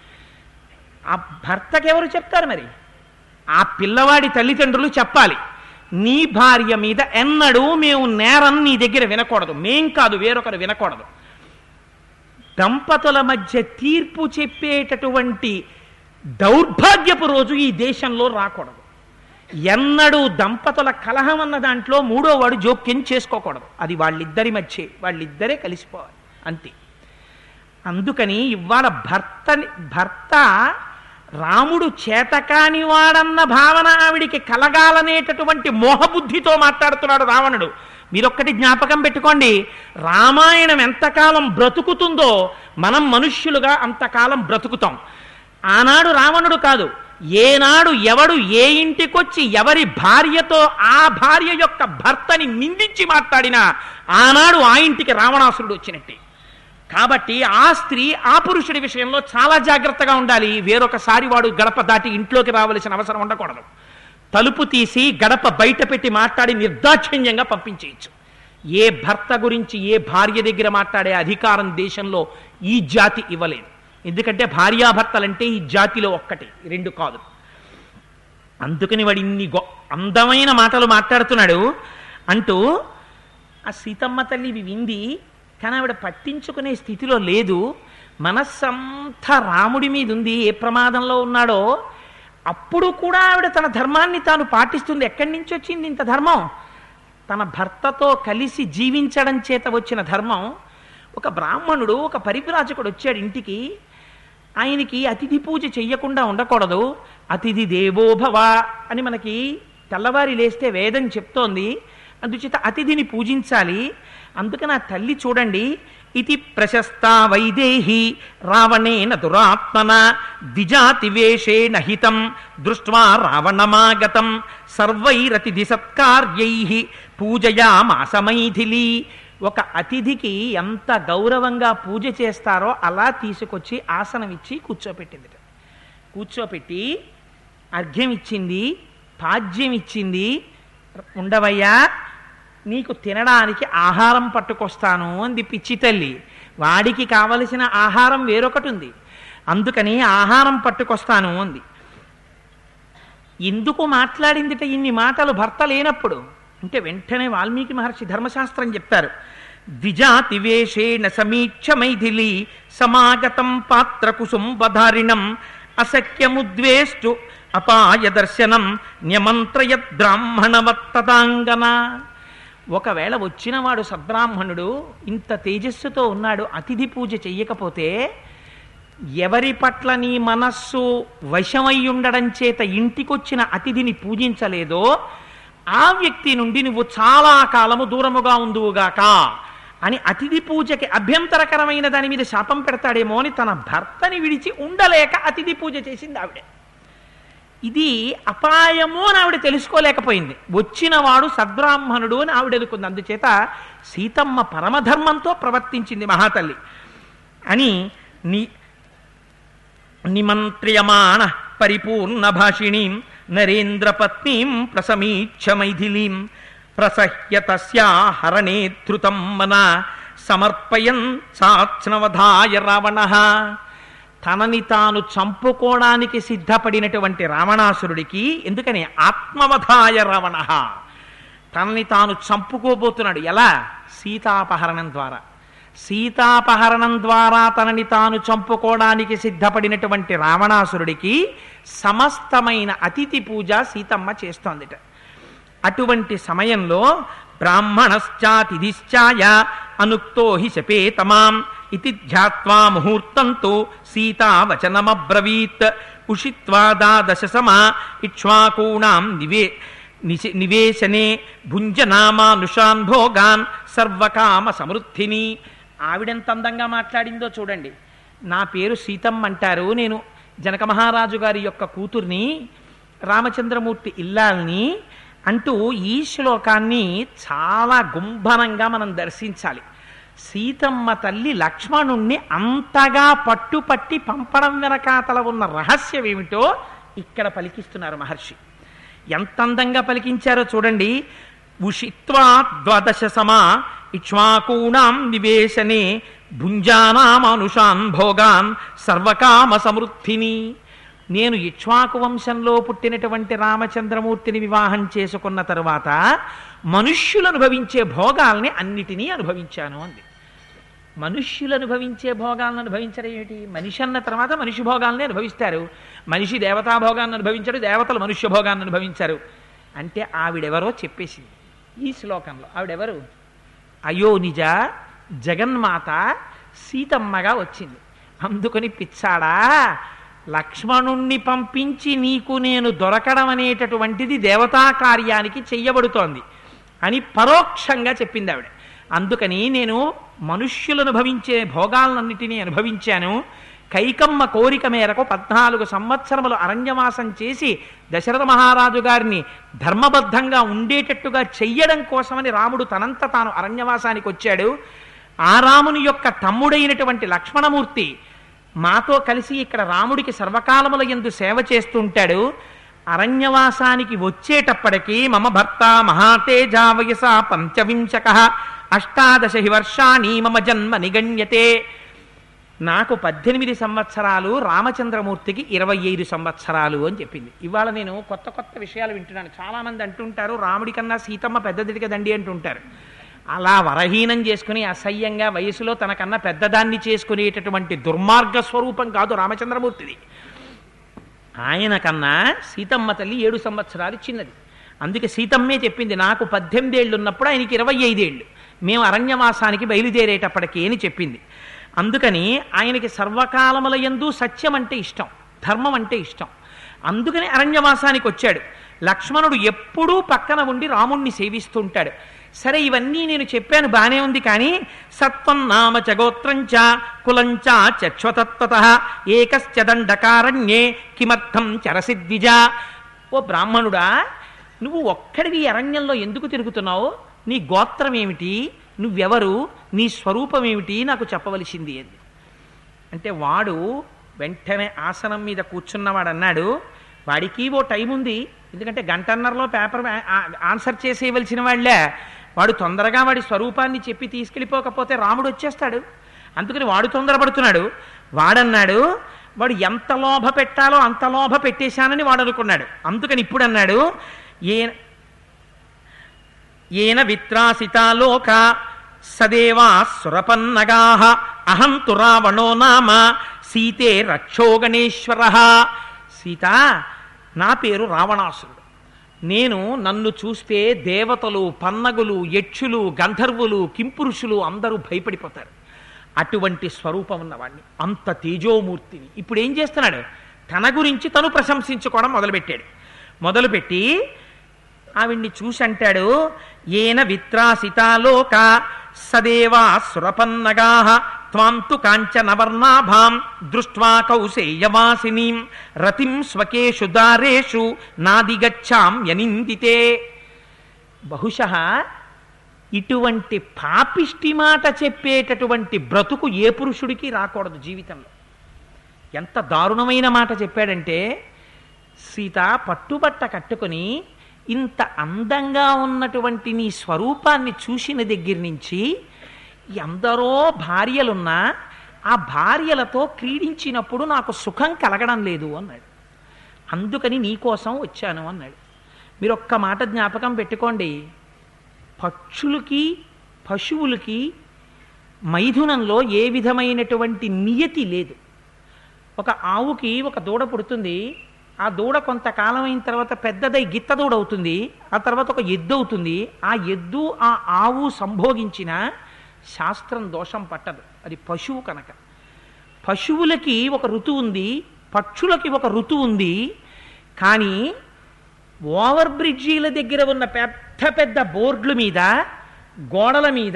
ఆ భర్తకి ఎవరు చెప్తారు మరి ఆ పిల్లవాడి తల్లిదండ్రులు చెప్పాలి నీ భార్య మీద ఎన్నడూ మేము నేరం నీ దగ్గర వినకూడదు మేం కాదు వేరొకరు వినకూడదు దంపతుల మధ్య తీర్పు చెప్పేటటువంటి దౌర్భాగ్యపు రోజు ఈ దేశంలో రాకూడదు ఎన్నడూ దంపతుల కలహం అన్న దాంట్లో మూడో వాడు జోక్యం చేసుకోకూడదు అది వాళ్ళిద్దరి మధ్యే వాళ్ళిద్దరే కలిసిపోవాలి అంతే అందుకని ఇవాళ భర్త భర్త రాముడు చేతకాని వాడన్న భావన ఆవిడికి కలగాలనేటటువంటి మోహబుద్ధితో మాట్లాడుతున్నాడు రావణుడు మీరొక్కటి జ్ఞాపకం పెట్టుకోండి రామాయణం ఎంతకాలం బ్రతుకుతుందో మనం మనుష్యులుగా అంతకాలం బ్రతుకుతాం ఆనాడు రావణుడు కాదు ఏనాడు ఎవడు ఏ ఇంటికొచ్చి ఎవరి భార్యతో ఆ భార్య యొక్క భర్తని నిందించి మాట్లాడినా ఆనాడు ఆ ఇంటికి రావణాసురుడు వచ్చినట్టే కాబట్టి ఆ స్త్రీ ఆ పురుషుడి విషయంలో చాలా జాగ్రత్తగా ఉండాలి వేరొకసారి వాడు గడప దాటి ఇంట్లోకి రావలసిన అవసరం ఉండకూడదు తలుపు తీసి గడప బయట పెట్టి మాట్లాడి నిర్దాక్షిణ్యంగా పంపించేయచ్చు ఏ భర్త గురించి ఏ భార్య దగ్గర మాట్లాడే అధికారం దేశంలో ఈ జాతి ఇవ్వలేదు ఎందుకంటే భార్యాభర్తలంటే ఈ జాతిలో ఒక్కటి రెండు కాదు అందుకని వాడు ఇన్ని గొ అందమైన మాటలు మాట్లాడుతున్నాడు అంటూ ఆ సీతమ్మ తల్లి ఇవి వింది కానీ ఆవిడ పట్టించుకునే స్థితిలో లేదు మనస్సంతా రాముడి మీద ఉంది ఏ ప్రమాదంలో ఉన్నాడో అప్పుడు కూడా ఆవిడ తన ధర్మాన్ని తాను పాటిస్తుంది ఎక్కడి నుంచి వచ్చింది ఇంత ధర్మం తన భర్తతో కలిసి జీవించడం చేత వచ్చిన ధర్మం ఒక బ్రాహ్మణుడు ఒక పరివ్రాజకుడు వచ్చాడు ఇంటికి ఆయనకి అతిథి పూజ చెయ్యకుండా ఉండకూడదు అతిథి దేవోభవ అని మనకి తెల్లవారి లేస్తే వేదం చెప్తోంది అందుచేత అతిథిని పూజించాలి అందుకని ఆ తల్లి చూడండి ఇది ప్రశస్త వైదేహి రావణేన దురాత్మన ద్విజాతి వేషేణ హితం దృష్ట్వా రావణమాగతం సర్వైరతిథి సత్కార్యై పూజయామాస మైథిలి ఒక అతిథికి ఎంత గౌరవంగా పూజ చేస్తారో అలా తీసుకొచ్చి ఆసనం ఇచ్చి కూర్చోపెట్టింది కూర్చోపెట్టి అర్ఘ్యం ఇచ్చింది పాద్యం ఇచ్చింది ఉండవయ్యా నీకు తినడానికి ఆహారం పట్టుకొస్తాను అంది పిచ్చి తల్లి వాడికి కావలసిన ఆహారం వేరొకటి ఉంది అందుకని ఆహారం పట్టుకొస్తాను అంది ఎందుకు మాట్లాడిందిట ఇన్ని మాటలు భర్త లేనప్పుడు అంటే వెంటనే వాల్మీకి మహర్షి ధర్మశాస్త్రం చెప్తారు ద్విజాతి వేషేణ సమీక్ష మైథిలి సమాగతం పాత్ర కుసుంబధారిణం అసఖ్యముద్వేష్టు అపాయ దర్శనం న్యమంత్రయద్ బ్రాహ్మణవత్తతాంగన ఒకవేళ వచ్చినవాడు సద్బ్రాహ్మణుడు ఇంత తేజస్సుతో ఉన్నాడు అతిథి పూజ చెయ్యకపోతే ఎవరి పట్ల నీ మనస్సు వశమై ఉండడం చేత ఇంటికొచ్చిన అతిథిని పూజించలేదో ఆ వ్యక్తి నుండి నువ్వు చాలా కాలము దూరముగా ఉందువుగాక అని అతిథి పూజకి అభ్యంతరకరమైన దాని మీద శాపం పెడతాడేమో అని తన భర్తని విడిచి ఉండలేక అతిథి పూజ చేసింది ఆవిడే ఇది అపాయము అని ఆవిడ తెలుసుకోలేకపోయింది వచ్చినవాడు సద్బ్రాహ్మణుడు అని ఆవిడ అనుకుంది అందుచేత సీతమ్మ పరమధర్మంతో ప్రవర్తించింది మహాతల్లి అని ని నిమంత్రియమాణ పరిపూర్ణ భాషిణీం నరేంద్ర పత్నీం ప్రసమీక్ష మైథిలీం ప్రసహ్య తస్యా హరణే ధృతం మన సమర్పయన్ సాత్స్నవధాయ రావణ తనని తాను చంపుకోవడానికి సిద్ధపడినటువంటి రావణాసురుడికి ఎందుకని ఆత్మవధాయ రావణ తనని తాను చంపుకోబోతున్నాడు ఎలా సీతాపహరణం ద్వారా సీతాపహరణం ద్వారా తనని తాను చంపుకోవడానికి సిద్ధపడినటువంటి రావణాసురుడికి సమస్తమైన అతిథి పూజ సీతమ్మ చేస్తోందిట అటువంటి సమయంలో బ్రాహ్మణశ్చాతిథిశ్చాయ అనుక్తో హి శపేతమాం ఇది ధ్యాత్వా ముహూర్తంతో సీతావచనమబ్రవీత్ ఉషిత్వా దాదశ సమా ఇక్ష్వాకూణాం నివే నిశ- నివేశనే భుంజనామానుషాన్ భోగాన్ సర్వకామ సమృద్ధిని ఆవిడెంత అందంగా మాట్లాడిందో చూడండి నా పేరు సీతమ్మ అంటారు నేను జనక మహారాజు గారి యొక్క కూతుర్ని రామచంద్రమూర్తి ఇల్లాల్ని అంటూ ఈ శ్లోకాన్ని చాలా గుంభనంగా మనం దర్శించాలి సీతమ్మ తల్లి లక్ష్మణుణ్ణి అంతగా పట్టుపట్టి పంపడం వెనకాతల ఉన్న రహస్యం ఏమిటో ఇక్కడ పలికిస్తున్నారు మహర్షి ఎంత అందంగా పలికించారో చూడండి ఉషిత్వా ద్వాదశ సమా ఇక్ష్వాకూణాం నివేశనే భుంజానామానుషాన్ భోగాన్ సర్వకామ సమృద్ధిని నేను ఇక్ష్వాకు వంశంలో పుట్టినటువంటి రామచంద్రమూర్తిని వివాహం చేసుకున్న తరువాత మనుష్యులు అనుభవించే భోగాల్ని అన్నిటినీ అనుభవించాను అంది మనుష్యులు అనుభవించే భోగాలను అనుభవించడం ఏమిటి మనిషి అన్న తర్వాత మనిషి భోగాల్ని అనుభవిస్తారు మనిషి దేవతా భోగాన్ని అనుభవించాడు దేవతలు మనుష్య భోగాన్ని అనుభవించారు అంటే ఆవిడెవరో చెప్పేసింది ఈ శ్లోకంలో ఆవిడెవరు అయోనిజ జగన్మాత సీతమ్మగా వచ్చింది అందుకని పిచ్చాడా లక్ష్మణుణ్ణి పంపించి నీకు నేను దొరకడం అనేటటువంటిది దేవతా కార్యానికి చెయ్యబడుతోంది అని పరోక్షంగా చెప్పింది ఆవిడ అందుకని నేను మనుష్యులు అనుభవించే భోగాలన్నిటినీ అనుభవించాను కైకమ్మ కోరిక మేరకు పద్నాలుగు సంవత్సరములు అరణ్యవాసం చేసి దశరథ మహారాజు గారిని ధర్మబద్ధంగా ఉండేటట్టుగా చెయ్యడం కోసమని రాముడు తనంత తాను అరణ్యవాసానికి వచ్చాడు ఆ రాముని యొక్క తమ్ముడైనటువంటి లక్ష్మణమూర్తి మాతో కలిసి ఇక్కడ రాముడికి సర్వకాలముల ఎందు సేవ చేస్తుంటాడు అరణ్యవాసానికి వచ్చేటప్పటికి మమ భర్త మహాతేజా వయస పంచవింశక అష్టాదశ హి వర్షాణి మమ జన్మ నిగణ్యతే నాకు పద్దెనిమిది సంవత్సరాలు రామచంద్రమూర్తికి ఇరవై ఐదు సంవత్సరాలు అని చెప్పింది ఇవాళ నేను కొత్త కొత్త విషయాలు వింటున్నాను చాలామంది అంటుంటారు రాముడి కన్నా సీతమ్మ పెద్దదిది కదండి అంటుంటారు అలా వరహీనం చేసుకుని అసహ్యంగా వయసులో తనకన్నా పెద్దదాన్ని చేసుకునేటటువంటి దుర్మార్గ స్వరూపం కాదు రామచంద్రమూర్తిది ఆయన కన్నా సీతమ్మ తల్లి ఏడు సంవత్సరాలు చిన్నది అందుకే సీతమ్మే చెప్పింది నాకు పద్దెనిమిదేళ్ళు ఉన్నప్పుడు ఆయనకి ఇరవై ఐదేళ్ళు మేము అరణ్యవాసానికి బయలుదేరేటప్పటికి అని చెప్పింది అందుకని ఆయనకి సర్వకాలముల యందు సత్యం అంటే ఇష్టం ధర్మం అంటే ఇష్టం అందుకని అరణ్యవాసానికి వచ్చాడు లక్ష్మణుడు ఎప్పుడూ పక్కన ఉండి రాముణ్ణి సేవిస్తూ ఉంటాడు సరే ఇవన్నీ నేను చెప్పాను బానే ఉంది కానీ సత్వం నామ చ గోత్రం చ కులంచ చక్ష్వతత్వత ఏకశ్చ దండకారణ్యే కిమర్థం చరసిద్విజ ఓ బ్రాహ్మణుడా నువ్వు ఒక్కడివి అరణ్యంలో ఎందుకు తిరుగుతున్నావు నీ గోత్రం ఏమిటి నువ్వెవరు నీ స్వరూపం ఏమిటి నాకు చెప్పవలసింది అని అంటే వాడు వెంటనే ఆసనం మీద కూర్చున్నవాడు అన్నాడు వాడికి ఓ టైం ఉంది ఎందుకంటే గంటన్నరలో పేపర్ ఆ- ఆ- ఆన్సర్ చేసేయవలసిన వాళ్ళే వాడు తొందరగా వాడి స్వరూపాన్ని చెప్పి తీసుకెళ్ళిపోకపోతే రాముడు వచ్చేస్తాడు అందుకని వాడు తొందరపడుతున్నాడు వాడన్నాడు వాడు ఎంత లోభ పెట్టాలో అంత లోభ పెట్టేశానని వాడు అనుకున్నాడు అందుకని ఇప్పుడు అన్నాడు ఏ ఏన విత్రాసితాలోక సదేవా సురపన్నగా అహం తు రావణో నామ సీతే రక్షో గణేశ్వర సీత నా పేరు రావణాసురుడు నేను నన్ను చూస్తే దేవతలు పన్నగులు యక్షులు గంధర్వులు కింపురుషులు అందరూ భయపడిపోతారు అటువంటి స్వరూపం ఉన్నవాడిని అంత తేజోమూర్తిని ఇప్పుడు ఏం చేస్తున్నాడు తన గురించి తను ప్రశంసించుకోవడం మొదలుపెట్టాడు మొదలుపెట్టి ఆవిడ్ని చూసి అంటాడు ఏన విత్రాసితాలోక సదేవా సురపన్నగా త్వాంతు కాంచనవర్ణాభాం దృష్ట్వా కౌసేయవాసినీం రతిం స్వకేషు దారేషు నాదిగచ్చాం యనిందితే బహుశః ఇటువంటి పాపిష్టి మాట చెప్పేటటువంటి బ్రతుకు ఏ పురుషుడికి రాకూడదు జీవితంలో ఎంత దారుణమైన మాట చెప్పాడంటే సీత పట్టుబట్ట కట్టుకొని ఇంత అందంగా ఉన్నటువంటి నీ స్వరూపాన్ని చూసిన దగ్గర నుంచి ఎందరో భార్యలున్నా ఆ భార్యలతో క్రీడించినప్పుడు నాకు సుఖం కలగడం లేదు అన్నాడు అందుకని నీకోసం వచ్చాను అన్నాడు మీరు ఒక్క మాట జ్ఞాపకం పెట్టుకోండి పక్షులకి పశువులకి మైథునంలో ఏ విధమైనటువంటి నియతి లేదు ఒక ఆవుకి ఒక దూడ పుడుతుంది ఆ దూడ కొంతకాలం అయిన తర్వాత పెద్దదై గిత్త దూడ అవుతుంది ఆ తర్వాత ఒక ఎద్దు అవుతుంది ఆ ఎద్దు ఆ ఆవు సంభోగించిన శాస్త్రం దోషం పట్టదు అది పశువు కనుక పశువులకి ఒక ఋతువు ఉంది పక్షులకి ఒక ఋతువు ఉంది కానీ ఓవర్ బ్రిడ్జీల దగ్గర ఉన్న పెద్ద పెద్ద బోర్డుల మీద గోడల మీద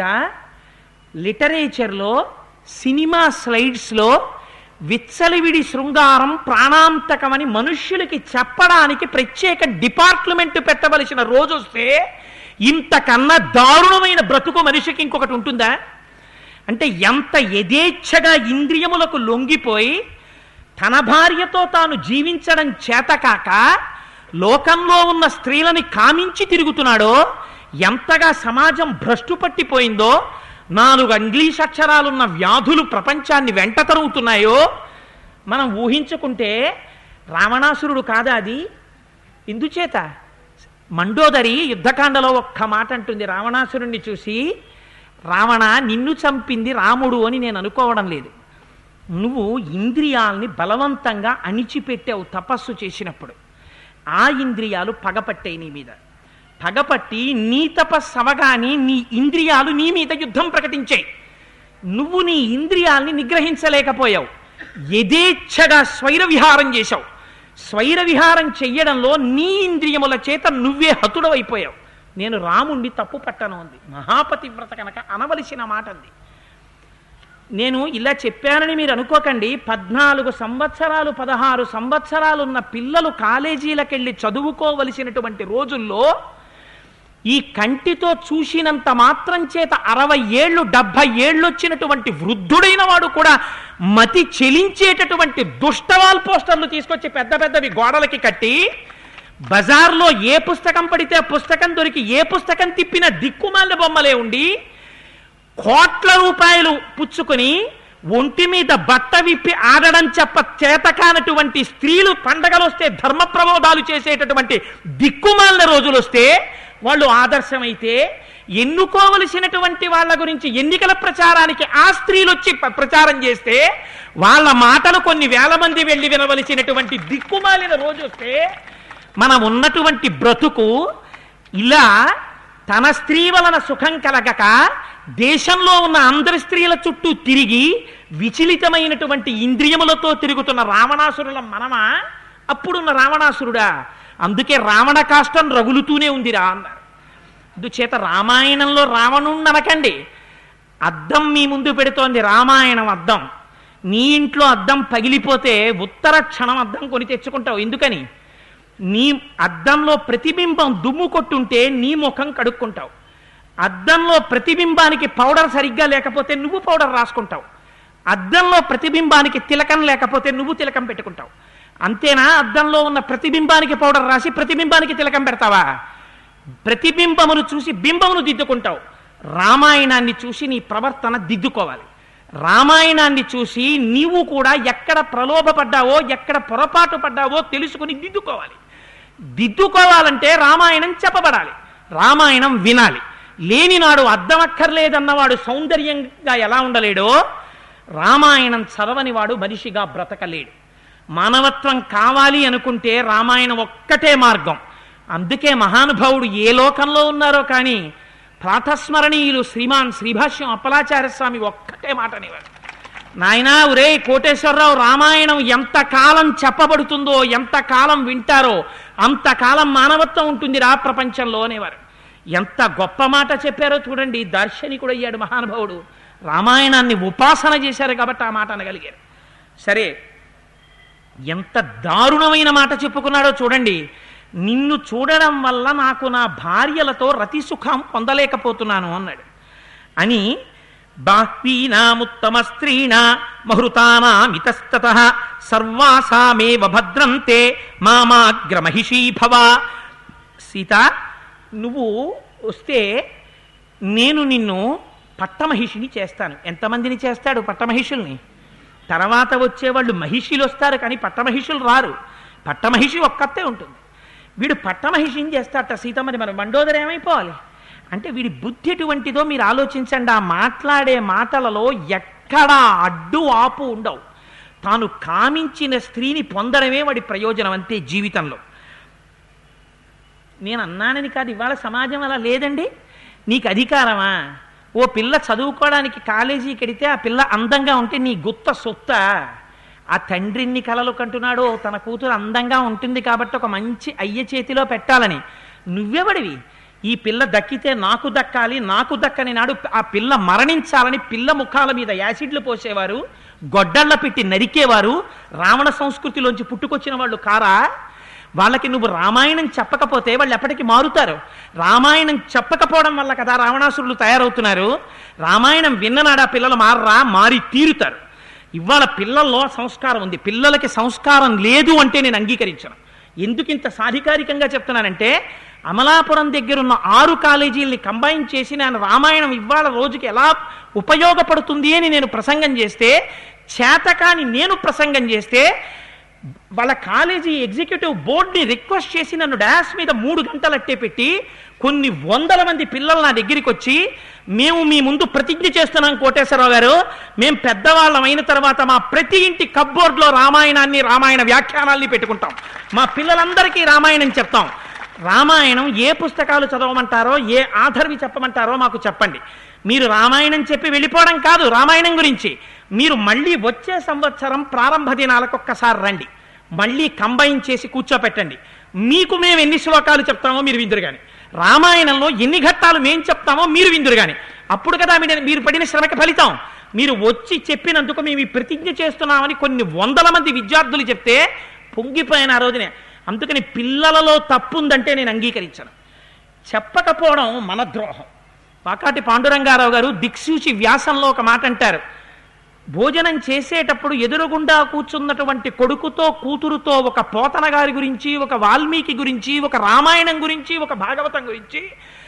లిటరేచర్లో సినిమా స్లైడ్స్లో విచ్చలివిడి శృంగారం ప్రాణాంతకమని మనుష్యులకి చెప్పడానికి ప్రత్యేక డిపార్ట్మెంట్ పెట్టవలసిన రోజు వస్తే ఇంతకన్నా దారుణమైన బ్రతుకు మనిషికి ఇంకొకటి ఉంటుందా అంటే ఎంత యథేచ్ఛగా ఇంద్రియములకు లొంగిపోయి తన భార్యతో తాను జీవించడం చేతకాక లోకంలో ఉన్న స్త్రీలని కామించి తిరుగుతున్నాడో ఎంతగా సమాజం భ్రష్టు పట్టిపోయిందో నాలుగు ఇంగ్లీష్ అక్షరాలున్న వ్యాధులు ప్రపంచాన్ని వెంట తరుగుతున్నాయో మనం ఊహించుకుంటే రావణాసురుడు కాదా అది ఇందుచేత మండోదరి యుద్ధకాండలో ఒక్క మాట అంటుంది రావణాసురుణ్ణి చూసి రావణ నిన్ను చంపింది రాముడు అని నేను అనుకోవడం లేదు నువ్వు ఇంద్రియాల్ని బలవంతంగా అణిచిపెట్టావు తపస్సు చేసినప్పుడు ఆ ఇంద్రియాలు పగపట్టాయి నీ మీద పగపట్టి నీ తపస్సు అవగానే నీ ఇంద్రియాలు నీ మీద యుద్ధం ప్రకటించాయి నువ్వు నీ ఇంద్రియాల్ని నిగ్రహించలేకపోయావు యథేచ్ఛగా స్వైర విహారం చేశావు స్వైర విహారం చెయ్యడంలో నీ ఇంద్రియముల చేత నువ్వే హతుడవైపోయావు నేను రాముణ్ణి తప్పు పట్టను అంది మహాపతివ్రత కనుక అనవలసిన మాట అంది నేను ఇలా చెప్పానని మీరు అనుకోకండి పద్నాలుగు సంవత్సరాలు పదహారు సంవత్సరాలు ఉన్న పిల్లలు కాలేజీలకెళ్ళి చదువుకోవలసినటువంటి రోజుల్లో ఈ కంటితో చూసినంత మాత్రం చేత అరవై ఏళ్ళు డెబ్భై ఏళ్ళు వచ్చినటువంటి వృద్ధుడైన వాడు కూడా మతి చెలించేటటువంటి దుష్టవాల్ పోస్టర్లు తీసుకొచ్చి పెద్ద పెద్దవి గోడలకి కట్టి బజార్లో ఏ పుస్తకం పడితే ఆ పుస్తకం దొరికి ఏ పుస్తకం తిప్పిన దిక్కుమాల బొమ్మలే ఉండి కోట్ల రూపాయలు పుచ్చుకొని ఒంటి మీద బట్ట విప్పి ఆడడం చెప్ప చేతకానటువంటి స్త్రీలు పండగలు వస్తే ధర్మ ప్రబోధాలు చేసేటటువంటి దిక్కుమాలిన రోజులు వస్తే వాళ్ళు ఆదర్శమైతే ఎన్నుకోవలసినటువంటి వాళ్ళ గురించి ఎన్నికల ప్రచారానికి ఆ స్త్రీలు వచ్చి ప- ప్రచారం చేస్తే వాళ్ళ మాటలు కొన్ని వేల మంది వెళ్ళి వినవలసినటువంటి దిక్కుమాలిన రోజు వస్తే మనం ఉన్నటువంటి బ్రతుకు ఇలా తన స్త్రీ వలన సుఖం కలగక దేశంలో ఉన్న అందరి స్త్రీల చుట్టూ తిరిగి విచలితమైనటువంటి ఇంద్రియములతో తిరుగుతున్న రావణాసురుల మనమా అప్పుడున్న రావణాసురుడా అందుకే రావణ కాష్టం రగులుతూనే ఉందిరా అన్నారు అందుచేత రామాయణంలో రావణుణ్ణి అనకండి అద్దం మీ ముందు పెడుతోంది రామాయణం అద్దం నీ ఇంట్లో అద్దం పగిలిపోతే ఉత్తర క్షణం అద్దం కొని తెచ్చుకుంటావు ఎందుకని నీ అద్దంలో ప్రతిబింబం దుమ్ము కొట్టుంటే నీ ముఖం కడుక్కుంటావు అద్దంలో ప్రతిబింబానికి పౌడర్ సరిగ్గా లేకపోతే నువ్వు పౌడర్ రాసుకుంటావు అద్దంలో ప్రతిబింబానికి తిలకం లేకపోతే నువ్వు తిలకం పెట్టుకుంటావు అంతేనా అద్దంలో ఉన్న ప్రతిబింబానికి పౌడర్ రాసి ప్రతిబింబానికి తిలకం పెడతావా ప్రతిబింబమును చూసి బింబమును దిద్దుకుంటావు రామాయణాన్ని చూసి నీ ప్రవర్తన దిద్దుకోవాలి రామాయణాన్ని చూసి నీవు కూడా ఎక్కడ ప్రలోభపడ్డావో ఎక్కడ పొరపాటు పడ్డావో తెలుసుకుని దిద్దుకోవాలి దిద్దుకోవాలంటే రామాయణం చెప్పబడాలి రామాయణం వినాలి లేనినాడు అద్దమక్కర్లేదన్నవాడు సౌందర్యంగా ఎలా ఉండలేడో రామాయణం చదవని వాడు మనిషిగా బ్రతకలేడు మానవత్వం కావాలి అనుకుంటే రామాయణం ఒక్కటే మార్గం అందుకే మహానుభావుడు ఏ లోకంలో ఉన్నారో కానీ ప్రాతస్మరణీయులు శ్రీమాన్ శ్రీభాష్యం అప్పలాచార్య స్వామి ఒక్కటే మాట అనేవారు నాయనా ఒరే కోటేశ్వరరావు రామాయణం ఎంత కాలం చెప్పబడుతుందో ఎంత కాలం వింటారో అంతకాలం మానవత్వం ఉంటుంది రా ప్రపంచంలో అనేవారు ఎంత గొప్ప మాట చెప్పారో చూడండి దార్శనికుడు అయ్యాడు మహానుభావుడు రామాయణాన్ని ఉపాసన చేశారు కాబట్టి ఆ మాట అనగలిగారు సరే ఎంత దారుణమైన మాట చెప్పుకున్నాడో చూడండి నిన్ను చూడడం వల్ల నాకు నా భార్యలతో రతి సుఖం పొందలేకపోతున్నాను అన్నాడు అని బాహ్వీనాముత్తమ స్త్రీణా మహృతానామితస్తత సర్వాసామేవ భద్రంతే మామాగ్రమహిషీ భవ సీత నువ్వు వస్తే నేను నిన్ను పట్టమహిషిని చేస్తాను ఎంతమందిని చేస్తాడు పట్టమహిషుల్ని తర్వాత వచ్చేవాళ్ళు మహిషులు వస్తారు కానీ పట్టమహిషులు రారు పట్టమహిషి ఒక్కతే ఉంటుంది వీడు పట్టమహిషిని చేస్తాట సీతమ్మని మరి మండోదర ఏమైపోవాలి అంటే వీడి బుద్ధి ఎటువంటిదో మీరు ఆలోచించండి ఆ మాట్లాడే మాటలలో ఎక్కడా అడ్డు ఆపు ఉండవు తాను కామించిన స్త్రీని పొందడమే వాడి ప్రయోజనం అంతే జీవితంలో నేను అన్నానని కాదు ఇవాళ సమాజం అలా లేదండి నీకు అధికారమా ఓ పిల్ల చదువుకోవడానికి కాలేజీకి వెడితే ఆ పిల్ల అందంగా ఉంటే నీ గుత్త సొత్త ఆ తండ్రిని కలలు కంటున్నాడు తన కూతురు అందంగా ఉంటుంది కాబట్టి ఒక మంచి అయ్య చేతిలో పెట్టాలని నువ్వెవడివి ఈ పిల్ల దక్కితే నాకు దక్కాలి నాకు దక్కని నాడు ఆ పిల్ల మరణించాలని పిల్ల ముఖాల మీద యాసిడ్లు పోసేవారు గొడ్డళ్ళ పెట్టి నరికేవారు రావణ సంస్కృతిలోంచి పుట్టుకొచ్చిన వాళ్ళు కారా వాళ్ళకి నువ్వు రామాయణం చెప్పకపోతే వాళ్ళు ఎప్పటికీ మారుతారు రామాయణం చెప్పకపోవడం వల్ల కదా రావణాసురులు తయారవుతున్నారు రామాయణం విన్ననాడు ఆ పిల్లలు మారరా మారి తీరుతారు ఇవాళ పిల్లల్లో సంస్కారం ఉంది పిల్లలకి సంస్కారం లేదు అంటే నేను అంగీకరించను ఎందుకు ఇంత సాధికారికంగా చెప్తున్నానంటే అమలాపురం దగ్గర ఉన్న ఆరు కాలేజీల్ని కంబైన్ చేసి నేను రామాయణం ఇవాళ రోజుకి ఎలా ఉపయోగపడుతుంది అని నేను ప్రసంగం చేస్తే చేతకాని నేను ప్రసంగం చేస్తే వాళ్ళ కాలేజీ ఎగ్జిక్యూటివ్ బోర్డుని రిక్వెస్ట్ చేసి నన్ను డాష్ మీద మూడు గంటలు అట్టే పెట్టి కొన్ని వందల మంది పిల్లలు నా దగ్గరికి వచ్చి మేము మీ ముందు ప్రతిజ్ఞ చేస్తున్నాం కోటేశ్వరరావు గారు మేము పెద్దవాళ్ళం అయిన తర్వాత మా ప్రతి ఇంటి కప్బోర్డ్లో రామాయణాన్ని రామాయణ వ్యాఖ్యానాల్ని పెట్టుకుంటాం మా పిల్లలందరికీ రామాయణం చెప్తాం రామాయణం ఏ పుస్తకాలు చదవమంటారో ఏ ఆధర్వి చెప్పమంటారో మాకు చెప్పండి మీరు రామాయణం చెప్పి వెళ్ళిపోవడం కాదు రామాయణం గురించి మీరు మళ్ళీ వచ్చే సంవత్సరం ప్రారంభ దినాలకు ఒక్కసారి రండి మళ్ళీ కంబైన్ చేసి కూర్చోపెట్టండి మీకు మేము ఎన్ని శ్లోకాలు చెప్తామో మీరు విందురు కానీ రామాయణంలో ఎన్ని ఘట్టాలు మేము చెప్తామో మీరు విందురు కానీ అప్పుడు కదా మీరు మీరు పడిన శ్రమకి ఫలితం మీరు వచ్చి చెప్పినందుకు మేము ఈ ప్రతిజ్ఞ చేస్తున్నామని కొన్ని వందల మంది విద్యార్థులు చెప్తే పొంగిపోయిన ఆ రోజునే అందుకని పిల్లలలో తప్పు ఉందంటే నేను అంగీకరించను చెప్పకపోవడం మన ద్రోహం పాకాటి పాండురంగారావు గారు దిక్సూచి వ్యాసంలో ఒక మాట అంటారు భోజనం చేసేటప్పుడు ఎదురుగుండా కూర్చున్నటువంటి కొడుకుతో కూతురుతో ఒక పోతన గారి గురించి ఒక వాల్మీకి గురించి ఒక రామాయణం గురించి ఒక భాగవతం గురించి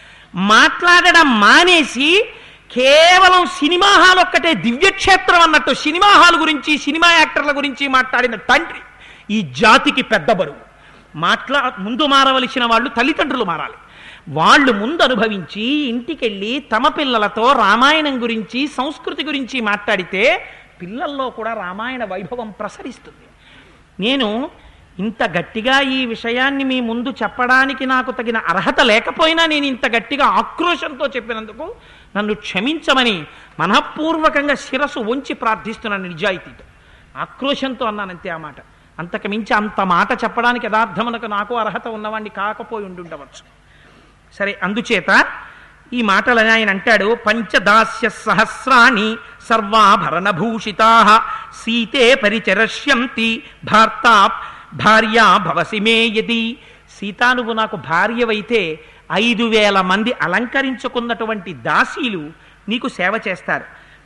మాట్లాడడం మానేసి కేవలం సినిమా హాల్ ఒక్కటే దివ్యక్షేత్రం అన్నట్టు సినిమా హాల్ గురించి సినిమా యాక్టర్ల గురించి మాట్లాడిన తండ్రి ఈ జాతికి పెద్ద బరువు మాట్లా ముందు మారవలసిన వాళ్ళు తల్లిదండ్రులు మారాలి వాళ్ళు ముందు అనుభవించి ఇంటికెళ్ళి తమ పిల్లలతో రామాయణం గురించి సంస్కృతి గురించి మాట్లాడితే పిల్లల్లో కూడా రామాయణ వైభవం ప్రసరిస్తుంది నేను ఇంత గట్టిగా ఈ విషయాన్ని మీ ముందు చెప్పడానికి నాకు తగిన అర్హత లేకపోయినా నేను ఇంత గట్టిగా ఆక్రోశంతో చెప్పినందుకు నన్ను క్షమించమని మనఃపూర్వకంగా శిరస్సు వంచి ప్రార్థిస్తున్నాను నిజాయితీతో ఆక్రోశంతో అన్నానంతే ఆ మాట అంతకు మించి అంత మాట చెప్పడానికి యథార్థమునకు నాకు అర్హత ఉన్నవాడిని కాకపోయి ఉండుండవచ్చు సరే అందుచేత ఈ మాటలని ఆయన అంటాడు పంచదాస్య సహస్రాణి సర్వాభరణభూషితా సీతే పరిచరష్యంతి భార్త భార్యా భవసి మే యది సీతా నువ్వు నాకు భార్యవైతే ఐదు వేల మంది అలంకరించుకున్నటువంటి దాసీలు నీకు సేవ చేస్తారు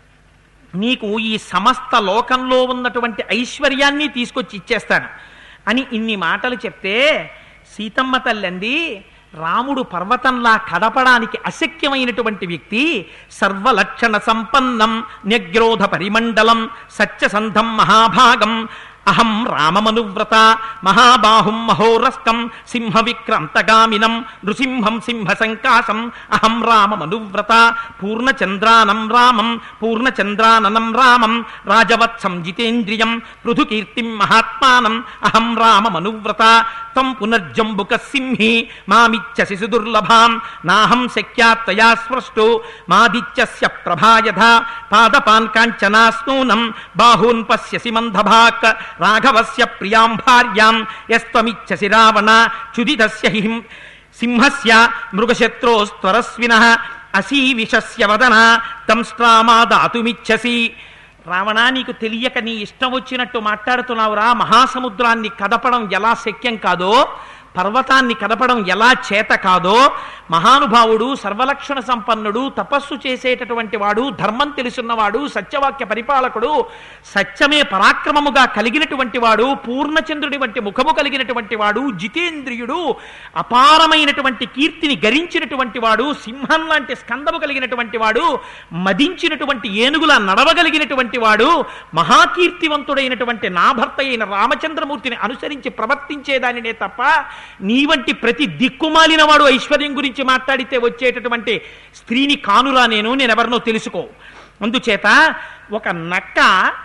నీకు ఈ సమస్త లోకంలో ఉన్నటువంటి ఐశ్వర్యాన్ని తీసుకొచ్చి ఇచ్చేస్తాను అని ఇన్ని మాటలు చెప్తే సీతమ్మ తల్లి అంది రాముడు పర్వతంలా కదపడానికి అశక్యమైనటువంటి వ్యక్తి సర్వలక్షణ సంపన్నం న్యగ్రోధ పరిమండలం సత్యసంధం మహాభాగం అహం రామమనువ్రత మహాబాహుం మహోరస్కం సింహ విక్రాంతగామినం నృసింహం సింహ సంకాశం అహం రామమనువ్రత పూర్ణచంద్రానం రామం పూర్ణచంద్రాననం రామం రాజవత్సం జితేంద్రియం పృథుకీర్తిం మహాత్మానం అహం రామమనువ్రత తం పునర్జంబుక సింహి మామిచ్చసి సుదుర్లభాం నాహం శక్యా త్వయా స్పృష్టో మాదిత్యస్య ప్రభాయధ పాదపాన్ కాంచనాస్నూనం బాహూన్ పశ్యసి మందభాక్ రాఘవస్య ప్రియాం భార్యాం యస్త్వమిచ్చసి రావణ చుదితస్య హిం సింహస్య మృగశత్రోస్త్వరస్విన అసీవిషస్య వదన తంస్ట్రామాదాతుమిచ్చసి రావణ నీకు తెలియక నీ ఇష్టం వచ్చినట్టు మాట్లాడుతున్నావురా మహాసముద్రాన్ని కదపడం ఎలా శక్యం కాదో పర్వతాన్ని కదపడం ఎలా చేత కాదో మహానుభావుడు సర్వలక్షణ సంపన్నుడు తపస్సు చేసేటటువంటి వాడు ధర్మం తెలుసున్నవాడు సత్యవాక్య పరిపాలకుడు సత్యమే పరాక్రమముగా కలిగినటువంటి వాడు పూర్ణచంద్రుడి వంటి ముఖము కలిగినటువంటి వాడు జితేంద్రియుడు అపారమైనటువంటి కీర్తిని గరించినటువంటి వాడు సింహం లాంటి స్కందము కలిగినటువంటి వాడు మదించినటువంటి ఏనుగులా నడవగలిగినటువంటి వాడు మహాకీర్తివంతుడైనటువంటి నా భర్త అయిన రామచంద్రమూర్తిని అనుసరించి ప్రవర్తించేదానినే తప్ప నీ వంటి ప్రతి దిక్కుమాలిన వాడు ఐశ్వర్యం గురించి మాట్లాడితే వచ్చేటటువంటి స్త్రీని కానురా నేను నేనెవరినో తెలుసుకో అందుచేత ఒక నక్క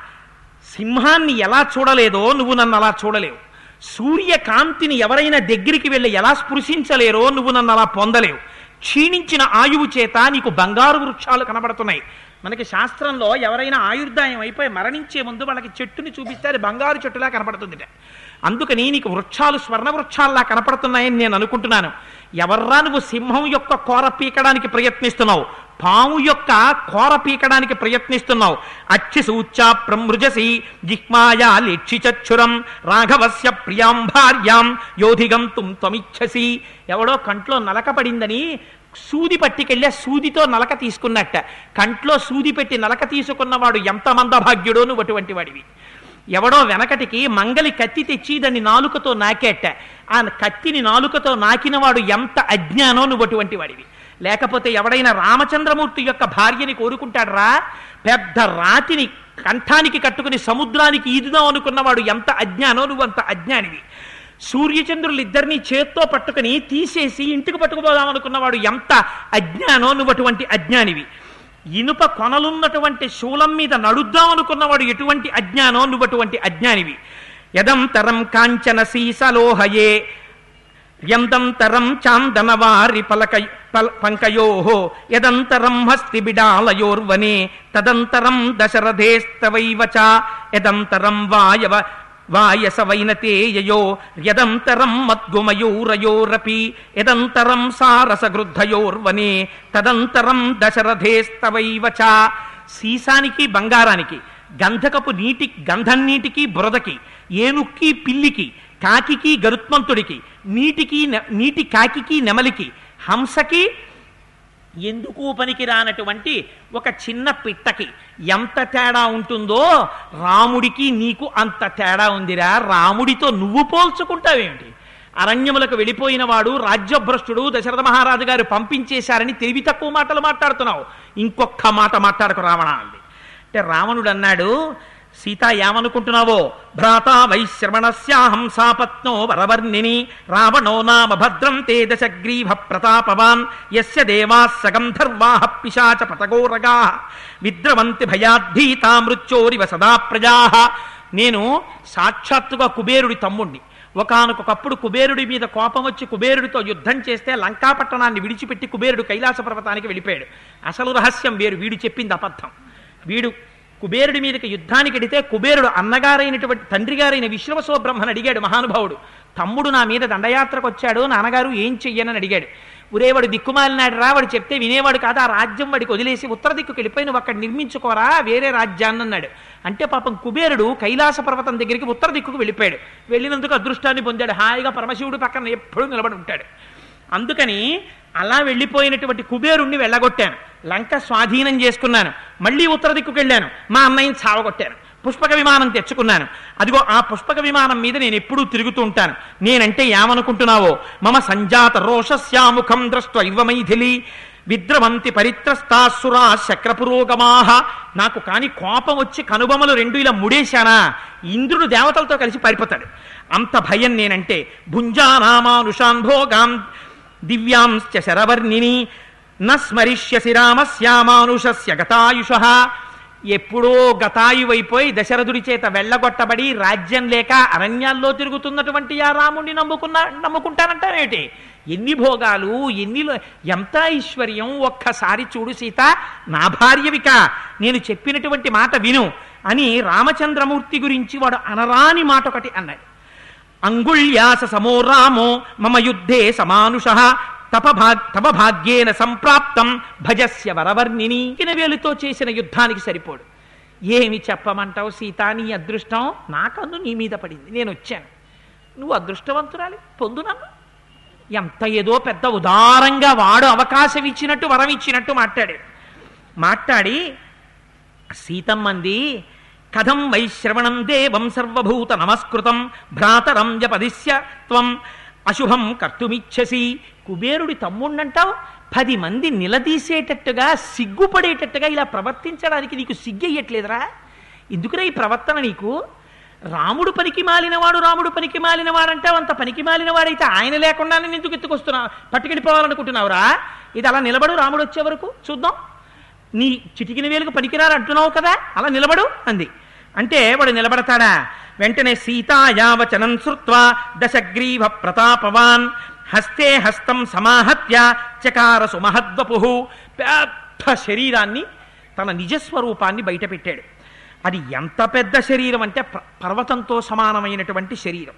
సింహాన్ని ఎలా చూడలేదో నువ్వు నన్ను అలా చూడలేవు సూర్యకాంతిని ఎవరైనా దగ్గరికి వెళ్ళి ఎలా స్పృశించలేరో నువ్వు నన్ను అలా పొందలేవు క్షీణించిన ఆయువు చేత నీకు బంగారు వృక్షాలు కనబడుతున్నాయి మనకి శాస్త్రంలో ఎవరైనా ఆయుర్దాయం అయిపోయి మరణించే ముందు వాళ్ళకి చెట్టుని చూపిస్తే అది బంగారు చెట్టులా కనపడుతుంది అందుకని నీకు వృక్షాలు స్వర్ణ వృక్షాల్లా కనపడుతున్నాయని నేను అనుకుంటున్నాను ఎవర్రా నువ్వు సింహం యొక్క కోర పీకడానికి ప్రయత్నిస్తున్నావు పాము యొక్క కోర పీకడానికి ప్రయత్నిస్తున్నావు అచ్చి సూచ ప్రమృజసి జిహ్మాయా లేక్షిచచ్చురం రాఘవస్య ప్రియాం భార్యాం యోధిగం తుం త్వమిచ్చసి ఎవడో కంట్లో నలక పడిందని సూది పట్టికెళ్ళి ఆ సూదితో నలక తీసుకున్నట్ట కంట్లో సూది పెట్టి నలక తీసుకున్నవాడు ఎంత మందభాగ్యుడో నువ్వు అటువంటి వాడివి ఎవడో వెనకటికి మంగలి కత్తి తెచ్చి దాన్ని నాలుకతో నాకేట ఆ కత్తిని నాలుకతో నాకినవాడు ఎంత అజ్ఞానో నువ్వు అటువంటి వాడివి లేకపోతే ఎవడైనా రామచంద్రమూర్తి యొక్క భార్యని కోరుకుంటాడరా పెద్ద రాతిని కంఠానికి కట్టుకుని సముద్రానికి ఈదుదాం అనుకున్నవాడు ఎంత అజ్ఞానో నువ్వు అంత అజ్ఞానివి సూర్యచంద్రులు ఇద్దరిని చేత్తో పట్టుకుని తీసేసి ఇంటికి పట్టుకుపోదాం అనుకున్నవాడు ఎంత అజ్ఞానో నువ్వు అటువంటి అజ్ఞానివి ఇనుప కొనలున్నటువంటి శూలం మీద నడుద్దాం అనుకున్నవాడు ఎటువంటి అజ్ఞానో నువ్వు అటువంటి అజ్ఞానివి యదంతరం కాంచన సీసలోహయే యంతంతరం చాందనవారి పలక పల్- పంకయో యదంతరం హస్తి బిడాలయోర్వనే తదంతరం దశరథేస్తవైవ చ యదంతరం వాయవ వాయస వైనతేయయో యదంతరం మద్గుమయూరయోరపి యదంతరం సారసగృద్ధయోర్వనే తదంతరం దశరథేస్తవైవ చ సీసానికి బంగారానికి గంధకపు నీటి గంధం నీటికి బురదకి ఏనుక్కి పిల్లికి కాకికి గరుత్మంతుడికి నీటికి నె- నీటి కాకికి నెమలికి హంసకి ఎందుకు పనికి రానటువంటి ఒక చిన్న పిట్టకి ఎంత తేడా ఉంటుందో రాముడికి నీకు అంత తేడా ఉందిరా రాముడితో నువ్వు పోల్చుకుంటావేమిటి అరణ్యములకు వెళ్ళిపోయిన వాడు రాజ్యభ్రష్టుడు దశరథ మహారాజు గారు పంపించేశారని తెలివి తక్కువ మాటలు మాట్లాడుతున్నావు ఇంకొక్క మాట మాట్లాడకు రావణ అంది అంటే రావణుడు అన్నాడు సీత ఏమనుకుంటున్నావో భ్రాత వైశ్రవణస్యాహం సాపత్నో వరవర్ణిని రావణో నామ భద్రం తే దశగ్రీవ ప్రతాపవాన్ యస్య దేవా సగంధర్వా పిశాచ పతగోరగా విద్రవంతి భయాద్ధీతా మృత్యోరివ సదా ప్రజా నేను సాక్షాత్తుగా కుబేరుడి తమ్ముణ్ణి ఒకానొకప్పుడు కుబేరుడి మీద కోపం వచ్చి కుబేరుడితో యుద్ధం చేస్తే లంకాపట్టణాన్ని విడిచిపెట్టి కుబేరుడు కైలాస పర్వతానికి వెళ్ళిపోయాడు అసలు రహస్యం వేరు వీడు చెప్పింది అబద్ధం వీడు కుబేరుడి మీదకి యుద్ధానికి ఎడితే కుబేరుడు అన్నగారైనటువంటి తండ్రి గారైన విశ్వవసో బ్రహ్మను అడిగాడు మహానుభావుడు తమ్ముడు నా మీద దండయాత్రకు వచ్చాడు నాన్నగారు ఏం చెయ్యనని అడిగాడు ఉరేవాడు దిక్కుమాలినాడు రా వాడు చెప్తే వినేవాడు కాదు ఆ రాజ్యం వాడికి వదిలేసి ఉత్తర దిక్కుకి వెళ్ళిపోయి నువ్వు అక్కడ నిర్మించుకోరా వేరే రాజ్యాన్ని అన్నాడు అంటే పాపం కుబేరుడు కైలాస పర్వతం దగ్గరికి ఉత్తర దిక్కుకు వెళ్ళిపోయాడు వెళ్ళినందుకు అదృష్టాన్ని పొందాడు హాయిగా పరమశివుడు పక్కన ఎప్పుడూ నిలబడి ఉంటాడు అందుకని అలా వెళ్ళిపోయినటువంటి కుబేరుణ్ణి వెళ్ళగొట్టాను లంక స్వాధీనం చేసుకున్నాను మళ్ళీ ఉత్తర దిక్కుకు వెళ్ళాను మా అన్నయ్యని చావగొట్టాను పుష్పక విమానం తెచ్చుకున్నాను అదిగో ఆ పుష్పక విమానం మీద నేను ఎప్పుడూ తిరుగుతూ ఉంటాను నేనంటే ఏమనుకుంటున్నావో మమ సంజాత రోషస్యాముఖం దృష్ట ఇవ మైథిలి విద్రవంతి పరిత్రస్తాసురా శక్రపురోగమాహ నాకు కాని కోపం వచ్చి కనుబొమలు రెండు ఇలా ముడేశానా ఇంద్రుడు దేవతలతో కలిసి పారిపోతాడు అంత భయం నేనంటే భుంజానామానుషాన్ భోగాం దివ్యాంశ్చ శరవర్ణిని న స్మరిష్యసి రామస్యామానుషస్య గతాయుష ఎప్పుడో గతాయువైపోయి దశరథుడి చేత వెళ్ళగొట్టబడి రాజ్యం లేక అరణ్యాల్లో తిరుగుతున్నటువంటి ఆ రాముణ్ణి నమ్ముకున్నా నమ్ముకుంటానంటానేమిటి ఎన్ని భోగాలు ఎన్ని లో- ఎంత ఐశ్వర్యం ఒక్కసారి చూడు సీత నా భార్యవిక నేను చెప్పినటువంటి మాట విను అని రామచంద్రమూర్తి గురించి వాడు అనరాని మాట ఒకటి అన్నాడు అంగుళ్యాస సమో రామో మమ యుద్ధే సమానుష తపభా తప భాగ్యేన సంప్రాప్తం భజస్య వరవర్ణిని వేలుతో చేసిన యుద్ధానికి సరిపోడు ఏమి చెప్పమంటావు సీత నీ అదృష్టం నాకన్ను నీ మీద పడింది నేను వచ్చాను నువ్వు అదృష్టవంతురాలి పొందు నన్ను ఎంత ఏదో పెద్ద ఉదారంగా వాడు అవకాశం ఇచ్చినట్టు వరం ఇచ్చినట్టు మాట్లాడాడు మాట్లాడి సీతమ్మంది కథం వైశ్రవణం దేవం సర్వభూత నమస్కృతం భ్రాతరం జపదిశ్య త్వం అశుభం కర్తుమిచ్చసి కుబేరుడి తమ్ముణ్ణంటావు పది మంది నిలదీసేటట్టుగా సిగ్గుపడేటట్టుగా ఇలా ప్రవర్తించడానికి నీకు సిగ్గెయ్యట్లేదురా ఎందుకురా ఈ ప్రవర్తన నీకు రాముడు పనికి మాలినవాడు రాముడు పనికి మాలినవాడంటావు అంత పనికి మాలినవాడైతే ఆయన లేకుండానే ఎందుకు ఎత్తుకొస్తున్నావు పట్టుకెళ్ళిపోవాలనుకుంటున్నావురా ఇది అలా నిలబడు రాముడు వచ్చే వరకు చూద్దాం నీ చిటికిన వేలుకు పనికిరారు అంటున్నావు కదా అలా నిలబడు అంది అంటే వాడు నిలబడతాడా వెంటనే సీతాయావచనం శ్రుత్వా దశగ్రీవ ప్రతాపవాన్ హస్తే హస్తం సమాహత్య చకార సుమహద్వపు పెద్ద శరీరాన్ని తన నిజస్వరూపాన్ని బయటపెట్టాడు అది ఎంత పెద్ద శరీరం అంటే ప- పర్వతంతో సమానమైనటువంటి శరీరం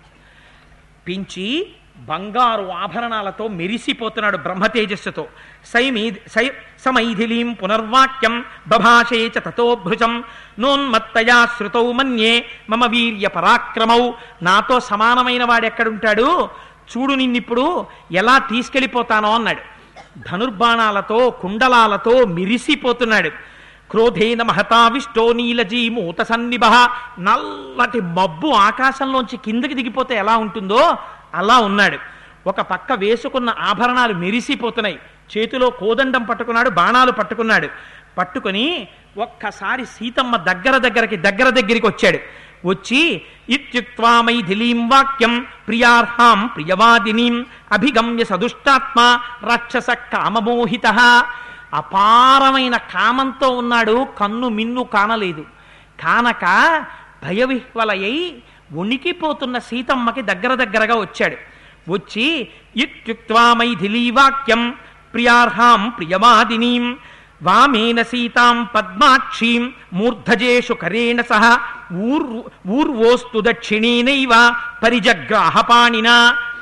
పెంచి బంగారు ఆభరణాలతో మెరిసిపోతున్నాడు బ్రహ్మ తేజస్సుతో సైమీ సై సమైథిలీం పునర్వాక్యం బభాషే చ తతోభృజం నోన్మత్తయా శృతౌ మన్యే మమ వీర్య పరాక్రమౌ నాతో సమానమైన వాడెక్కడుంటాడు చూడు నిన్నిప్పుడు ఎలా తీసుకెళ్ళిపోతానో అన్నాడు ధనుర్బాణాలతో కుండలాలతో మిరిసిపోతున్నాడు క్రోధేన మహతావిష్టో నీలజీ మూత సన్నిభ నల్లటి మబ్బు ఆకాశంలోంచి కిందకి దిగిపోతే ఎలా ఉంటుందో అలా ఉన్నాడు ఒక పక్క వేసుకున్న ఆభరణాలు మెరిసిపోతున్నాయి చేతిలో కోదండం పట్టుకున్నాడు బాణాలు పట్టుకున్నాడు పట్టుకుని ఒక్కసారి సీతమ్మ దగ్గర దగ్గరకి దగ్గర దగ్గరికి వచ్చాడు వచ్చి ఇత్యుక్వా మైథిలీం వాక్యం ప్రియార్హాం ప్రియవాదినీం అభిగమ్య సదుష్టాత్మ రాక్షస కామమోహిత అపారమైన కామంతో ఉన్నాడు కన్ను మిన్ను కానలేదు కానక భయవిహ్వలయ్యి ఉణికిపోతున్న సీతమ్మకి దగ్గర దగ్గరగా వచ్చాడు వచ్చి ఇత్యుక్వా మైథిలీ వాక్యం ప్రియార్హాం ప్రియవాదినీం వామేన సీతాం పద్మాక్షీం మూర్ధజేషు కరేణ సహ ఊర్ ఊర్వోస్తు దక్షిణీనైవ పరిజగ్రాహపాణినా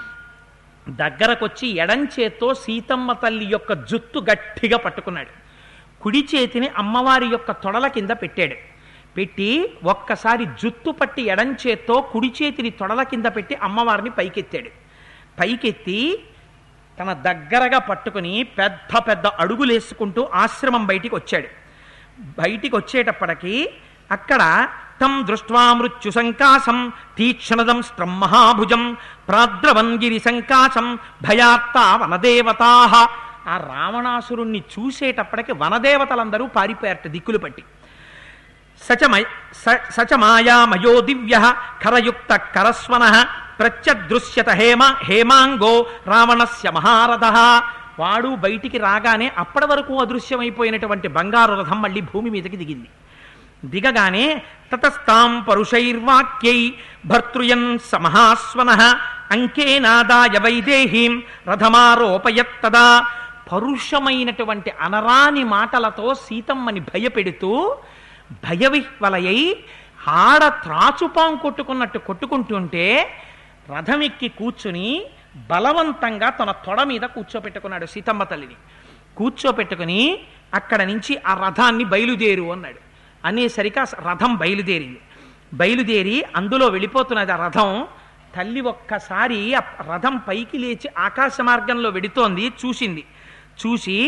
దగ్గరకొచ్చి ఎడంచేత్తో సీతమ్మ తల్లి యొక్క జుత్తు గట్టిగా పట్టుకున్నాడు కుడి చేతిని అమ్మవారి యొక్క తొడల కింద పెట్టాడు పెట్టి ఒక్కసారి జుత్తు పట్టి ఎడంచేత్తో కుడి చేతిని తొడల కింద పెట్టి అమ్మవారిని పైకెత్తాడు పైకెత్తి తన దగ్గరగా పట్టుకుని పెద్ద పెద్ద అడుగులేసుకుంటూ ఆశ్రమం బయటికి వచ్చాడు బయటికి వచ్చేటప్పటికి అక్కడ తం దృష్ట్వా మృత్యు సంకాసం తీక్షణదం స్త్రం మహాభుజం ప్రాద్రవన్గిరి సంకాసం భయాత్తా వనదేవతా ఆ రావణాసురుణ్ణి చూసేటప్పటికి వనదేవతలందరూ పారిపోయారట దిక్కులు పట్టి సచమయ స- సచమాయామయో దివ్య ఖరయుక్త కరస్వన ప్రత్యదృశ్యత హేమ హేమాంగో రావణస్య మహారథ వాడు బయటికి రాగానే అప్పటి వరకు అదృశ్యమైపోయినటువంటి బంగారు రథం మళ్ళీ భూమి మీదకి దిగింది దిగగానే తతస్తాం పరుషైర్వాక్యై భర్తృయన్ సమహాస్వన అంకేనాదాయ వైదేహీం రథమారోపయత్తదా పరుషమైనటువంటి అనరాని మాటలతో సీతమ్మని భయపెడుతూ భయవిహ్వలయై ఆడ త్రాచుపాం కొట్టుకున్నట్టు కొట్టుకుంటుంటే రథం ఎక్కి కూర్చుని బలవంతంగా తన తొడ మీద కూర్చోపెట్టుకున్నాడు సీతమ్మ తల్లిని కూర్చోపెట్టుకుని అక్కడ నుంచి ఆ రథాన్ని బయలుదేరు అన్నాడు అనేసరికి ఆ రథం బయలుదేరింది బయలుదేరి అందులో వెళ్ళిపోతున్నది ఆ రథం తల్లి ఒక్కసారి ఆ రథం పైకి లేచి ఆకాశ మార్గంలో వెడుతోంది చూసింది చూసి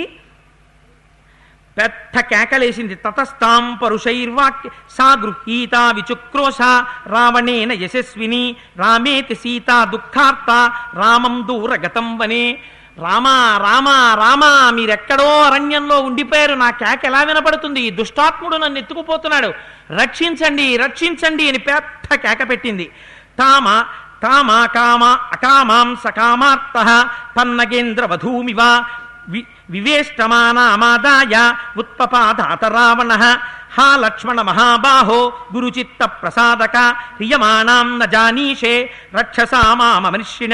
పెద్ద కేకలేసింది తతస్తాం పరుషైర్వాక్య సా గృహీత విచుక్రోశ రావణేన యశస్విని రామేతి సీత దుఃఖార్త రామం దూరగతం వనే రామా రామా రామా మీరెక్కడో అరణ్యంలో ఉండిపోయారు నా కేక ఎలా వినపడుతుంది ఈ దుష్టాత్ముడు నన్ను ఎత్తుకుపోతున్నాడు రక్షించండి రక్షించండి అని పెద్ద కేక పెట్టింది తామ తామా కామ అకామాం సకామార్త పన్నగేంద్ర వధూమివ వి వివేష్టమానామాదాయ ఉత్పపాదాత రావణ హా లక్ష్మణ మహాబాహో గురుచిత్త ప్రసాదక హ్రియమాణాం న జానీషే రక్షసా మామ మనుష్యిణ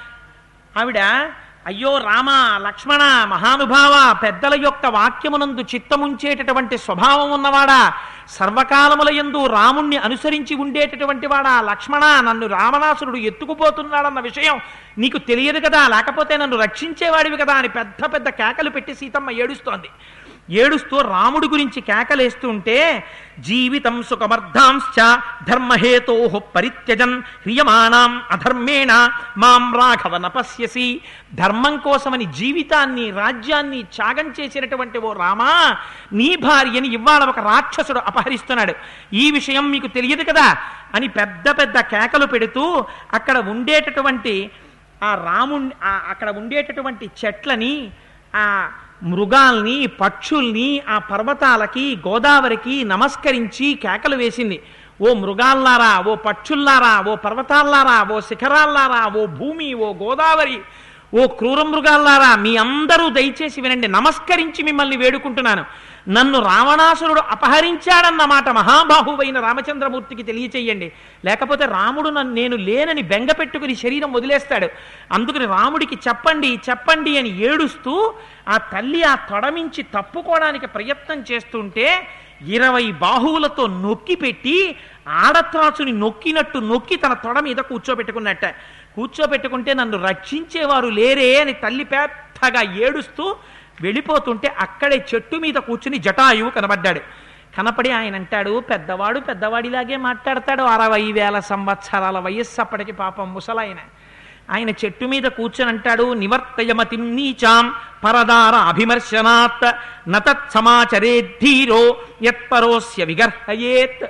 ఆవిడ అయ్యో రామ లక్ష్మణ మహానుభావ పెద్దల యొక్క వాక్యమునందు చిత్తముంచేటటువంటి స్వభావం ఉన్నవాడా సర్వకాలముల యందు రాముణ్ణి అనుసరించి ఉండేటటువంటి వాడా లక్ష్మణ నన్ను రావణాసురుడు ఎత్తుకుపోతున్నాడన్న విషయం నీకు తెలియదు కదా లేకపోతే నన్ను రక్షించేవాడివి కదా అని పెద్ద పెద్ద కేకలు పెట్టి సీతమ్మ ఏడుస్తోంది ఏడుస్తూ రాముడి గురించి కేకలేస్తూ ఉంటే జీవితం సుఖమర్ధాంశ్చ ధర్మహేతో పరిత్యజన్ హ్రియమాణాం అధర్మేణ మాం రాఘవ నపశ్యసి ధర్మం కోసమని జీవితాన్ని రాజ్యాన్ని త్యాగం చేసినటువంటి ఓ రామా నీ భార్యని ఇవాళ ఒక రాక్షసుడు అపహరిస్తున్నాడు ఈ విషయం మీకు తెలియదు కదా అని పెద్ద పెద్ద కేకలు పెడుతూ అక్కడ ఉండేటటువంటి ఆ రాముణ్ణి ఆ- అక్కడ ఉండేటటువంటి చెట్లని ఆ మృగాల్ని పక్షుల్ని ఆ పర్వతాలకి గోదావరికి నమస్కరించి కేకలు వేసింది ఓ మృగాల్లారా ఓ పక్షుల్లారా ఓ పర్వతాల్లారా ఓ శిఖరాల్లారా ఓ భూమి ఓ గోదావరి ఓ క్రూర మృగాల్లారా మీ అందరూ దయచేసి వినండి నమస్కరించి మిమ్మల్ని వేడుకుంటున్నాను నన్ను రావణాసురుడు అపహరించాడన్న మాట మహాబాహువైన రామచంద్రమూర్తికి తెలియచేయండి లేకపోతే రాముడు నన్ను నేను లేనని బెంగ పెట్టుకుని శరీరం వదిలేస్తాడు అందుకని రాముడికి చెప్పండి చెప్పండి అని ఏడుస్తూ ఆ తల్లి ఆ తొడమించి తప్పుకోవడానికి ప్రయత్నం చేస్తుంటే ఇరవై బాహువులతో నొక్కి పెట్టి ఆడత్రాచుని నొక్కినట్టు నొక్కి తన తొడ మీద కూర్చోబెట్టుకున్నట్ట కూర్చోబెట్టుకుంటే నన్ను రక్షించేవారు లేరే అని తల్లి పెద్దగా ఏడుస్తూ వెళ్ళిపోతుంటే అక్కడే చెట్టు మీద కూర్చుని జటాయువు కనబడ్డాడు కనపడి ఆయన అంటాడు పెద్దవాడు పెద్దవాడిలాగే మాట్లాడతాడు అరవై వేల సంవత్సరాల వయస్సు అప్పటికి పాపం ముసలాయన ఆయన చెట్టు మీద కూర్చొని అంటాడు నివర్తయమతిం నీచాం పరదార అభిమర్శనాత్ నతత్ సమాచరేద్ధీరో యత్పరోస్య విగర్హయేత్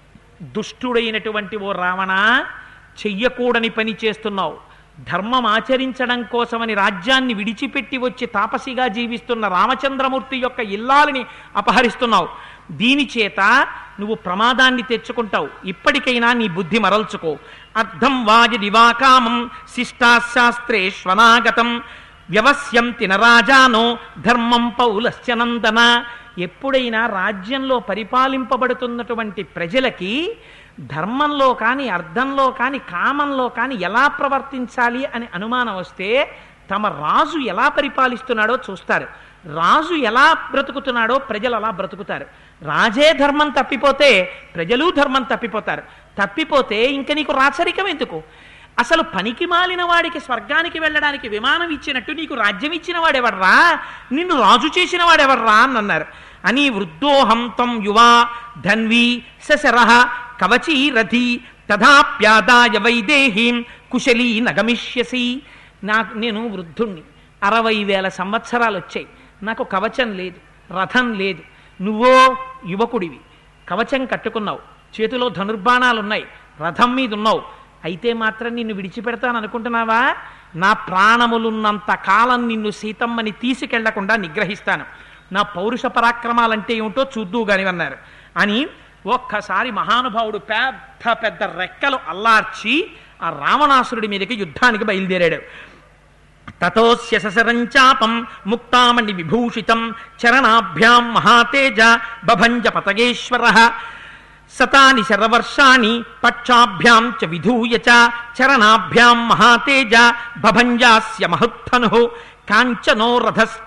దుష్టుడైనటువంటి ఓ రావణ చెయ్యకూడని పని చేస్తున్నావు ధర్మం ఆచరించడం కోసమని రాజ్యాన్ని విడిచిపెట్టి వచ్చి తాపసిగా జీవిస్తున్న రామచంద్రమూర్తి యొక్క ఇల్లాలని అపహరిస్తున్నావు దీని చేత నువ్వు ప్రమాదాన్ని తెచ్చుకుంటావు ఇప్పటికైనా నీ బుద్ధి మరల్చుకో అర్థం వాజి దివాకామం శిష్టాశాస్త్రేష్వనాగతం వ్యవస్యంతి నరాజానో ధర్మం పౌలశ్చనందన ఎప్పుడైనా రాజ్యంలో పరిపాలింపబడుతున్నటువంటి ప్రజలకి ధర్మంలో కానీ అర్థంలో కానీ కామంలో కానీ ఎలా ప్రవర్తించాలి అని అనుమానం వస్తే తమ రాజు ఎలా పరిపాలిస్తున్నాడో చూస్తారు రాజు ఎలా బ్రతుకుతున్నాడో ప్రజలు అలా బ్రతుకుతారు రాజే ధర్మం తప్పిపోతే ప్రజలు ధర్మం తప్పిపోతారు తప్పిపోతే ఇంక నీకు రాచరికం ఎందుకు అసలు పనికి మాలిన వాడికి స్వర్గానికి వెళ్ళడానికి విమానం ఇచ్చినట్టు నీకు రాజ్యం ఇచ్చిన వాడెవర్రా నిన్ను రాజు చేసిన వాడెవర్రా అని అన్నారు అని వృద్ధోహం తం యువా ధన్వీ సశర కవచీ రథి తథాప్యాదాయ వైదేహీం కుశలీ నగమిష్యసి నాకు నేను వృద్ధుణ్ణి అరవై వేల సంవత్సరాలు వచ్చాయి నాకు కవచం లేదు రథం లేదు నువ్వో యువకుడివి కవచం కట్టుకున్నావు చేతిలో ధనుర్బాణాలు ఉన్నాయి రథం మీద ఉన్నావు అయితే మాత్రం నిన్ను విడిచిపెడతాను అనుకుంటున్నావా నా ప్రాణములున్నంత కాలం నిన్ను సీతమ్మని తీసుకెళ్లకుండా నిగ్రహిస్తాను నా పౌరుష పరాక్రమాలంటే ఏమిటో చూద్దు అన్నారు అని ఒక్కసారి మహానుభావుడు పెద్ద పెద్ద రెక్కలు అల్లార్చి ఆ రావణాసురుడి మీదకి యుద్ధానికి బయలుదేరాడు తతోస్య ససరం చాపం ముక్తామణి విభూషితం చరణాభ్యాం మహాతేజ బభంజ పతగేశ్వర సతాని శరవర్షాణి పక్షాభ్యాం చ విధూయ చ చరణాభ్యాం మహాతేజ బభంజాస్య మహుత్థను కాంచనో రథస్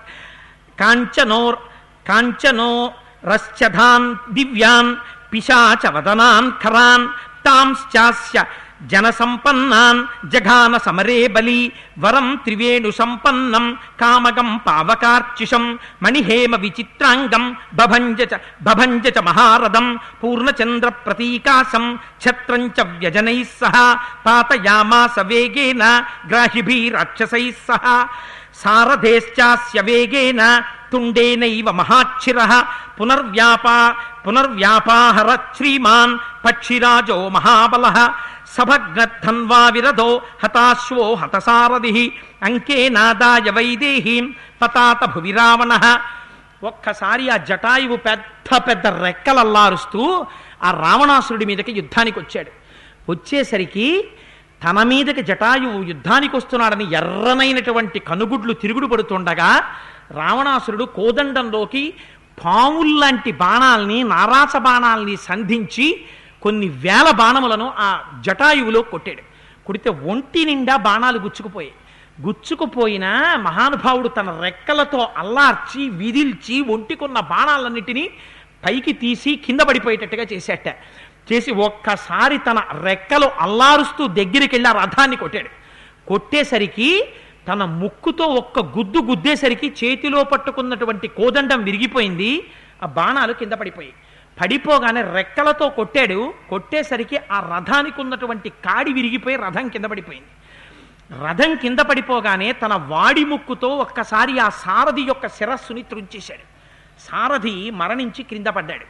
కాంచనో కాంచనో రశ్చధాన్ దివ్యాన్ పిశాచ వదనాన్ ఖరాన్ తాంశ్చాస్య జనసంపన్నాన్ జఘాన సమరే బలి వరం త్రివేణు సంపన్నం కామగం పావకార్చిషం మణిహేమ విచిత్రాంగం బభంజ చ బభంజ చ మహారథం పూర్ణచంద్ర ప్రతీకాశం ఛత్రం చ వ్యజనై సహ పాతయామాస వేగేన గ్రాహిభీరాక్షసై సహ సారథేశ్చాస్య వేగేన తుండేనైవ మహాచ్చిర పునర్వ్యాపా పునర్వ్యాపాహర శ్రీమాన్ పక్షిరాజో మహాబల సభగ్నద్ధన్వా విరధో హతాశ్వో హతసారథి అంకేనాదాయ వైదేహీం పతాత భువి రావణ ఒక్కసారి ఆ జటాయువు పెద్ద పెద్ద రెక్కలల్లారుస్తూ ఆ రావణాసురుడి మీదకి యుద్ధానికి వచ్చాడు వచ్చేసరికి తన మీదకి జటాయువు యుద్ధానికి వస్తున్నాడని ఎర్రనైనటువంటి కనుగుడ్లు తిరుగుడు పడుతుండగా రావణాసురుడు కోదండంలోకి పాముల్లాంటి బాణాల్ని నారాస బాణాల్ని సంధించి కొన్ని వేల బాణములను ఆ జటాయువులో కొట్టాడు కొడితే ఒంటి నిండా బాణాలు గుచ్చుకుపోయాయి గుచ్చుకుపోయిన మహానుభావుడు తన రెక్కలతో అల్లార్చి విదిల్చి ఒంటికున్న బాణాలన్నిటినీ పైకి తీసి కింద పడిపోయేటట్టుగా చేసేట చేసి ఒక్కసారి తన రెక్కలు అల్లారుస్తూ దగ్గరికి వెళ్ళి ఆ రథాన్ని కొట్టాడు కొట్టేసరికి తన ముక్కుతో ఒక్క గుద్దు గుద్దేసరికి చేతిలో పట్టుకున్నటువంటి కోదండం విరిగిపోయింది ఆ బాణాలు కింద పడిపోయి పడిపోగానే రెక్కలతో కొట్టాడు కొట్టేసరికి ఆ రథానికి ఉన్నటువంటి కాడి విరిగిపోయి రథం కింద పడిపోయింది రథం కింద పడిపోగానే తన వాడి ముక్కుతో ఒక్కసారి ఆ సారథి యొక్క శిరస్సుని త్రుంచేశాడు సారథి మరణించి క్రింద పడ్డాడు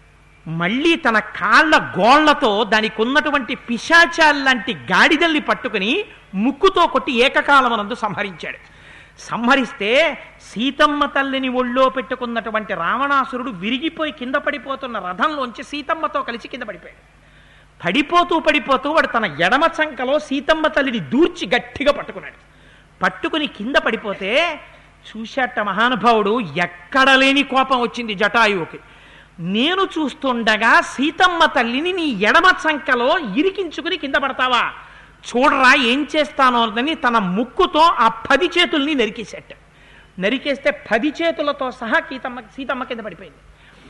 మళ్ళీ తన కాళ్ళ గోళ్లతో దానికి ఉన్నటువంటి పిశాచాల్లాంటి గాడిదల్ని పట్టుకుని ముక్కుతో కొట్టి ఏకకాలమనందు సంహరించాడు సంహరిస్తే సీతమ్మ తల్లిని ఒళ్ళో పెట్టుకున్నటువంటి రావణాసురుడు విరిగిపోయి కింద పడిపోతున్న రథంలోంచి సీతమ్మతో కలిసి కింద పడిపోయాడు పడిపోతూ పడిపోతూ వాడు తన ఎడమ చంకలో సీతమ్మ తల్లిని దూర్చి గట్టిగా పట్టుకున్నాడు పట్టుకుని కింద పడిపోతే చూశాట మహానుభావుడు ఎక్కడ లేని కోపం వచ్చింది జటాయువుకి నేను చూస్తుండగా సీతమ్మ తల్లిని నీ ఎడమ చంకలో ఇరికించుకుని కింద పడతావా చూడరా ఏం చేస్తానో అని తన ముక్కుతో ఆ పది చేతుల్ని నరికేసేట నరికేస్తే పది చేతులతో సహా సీతమ్మ సీతమ్మ కింద పడిపోయింది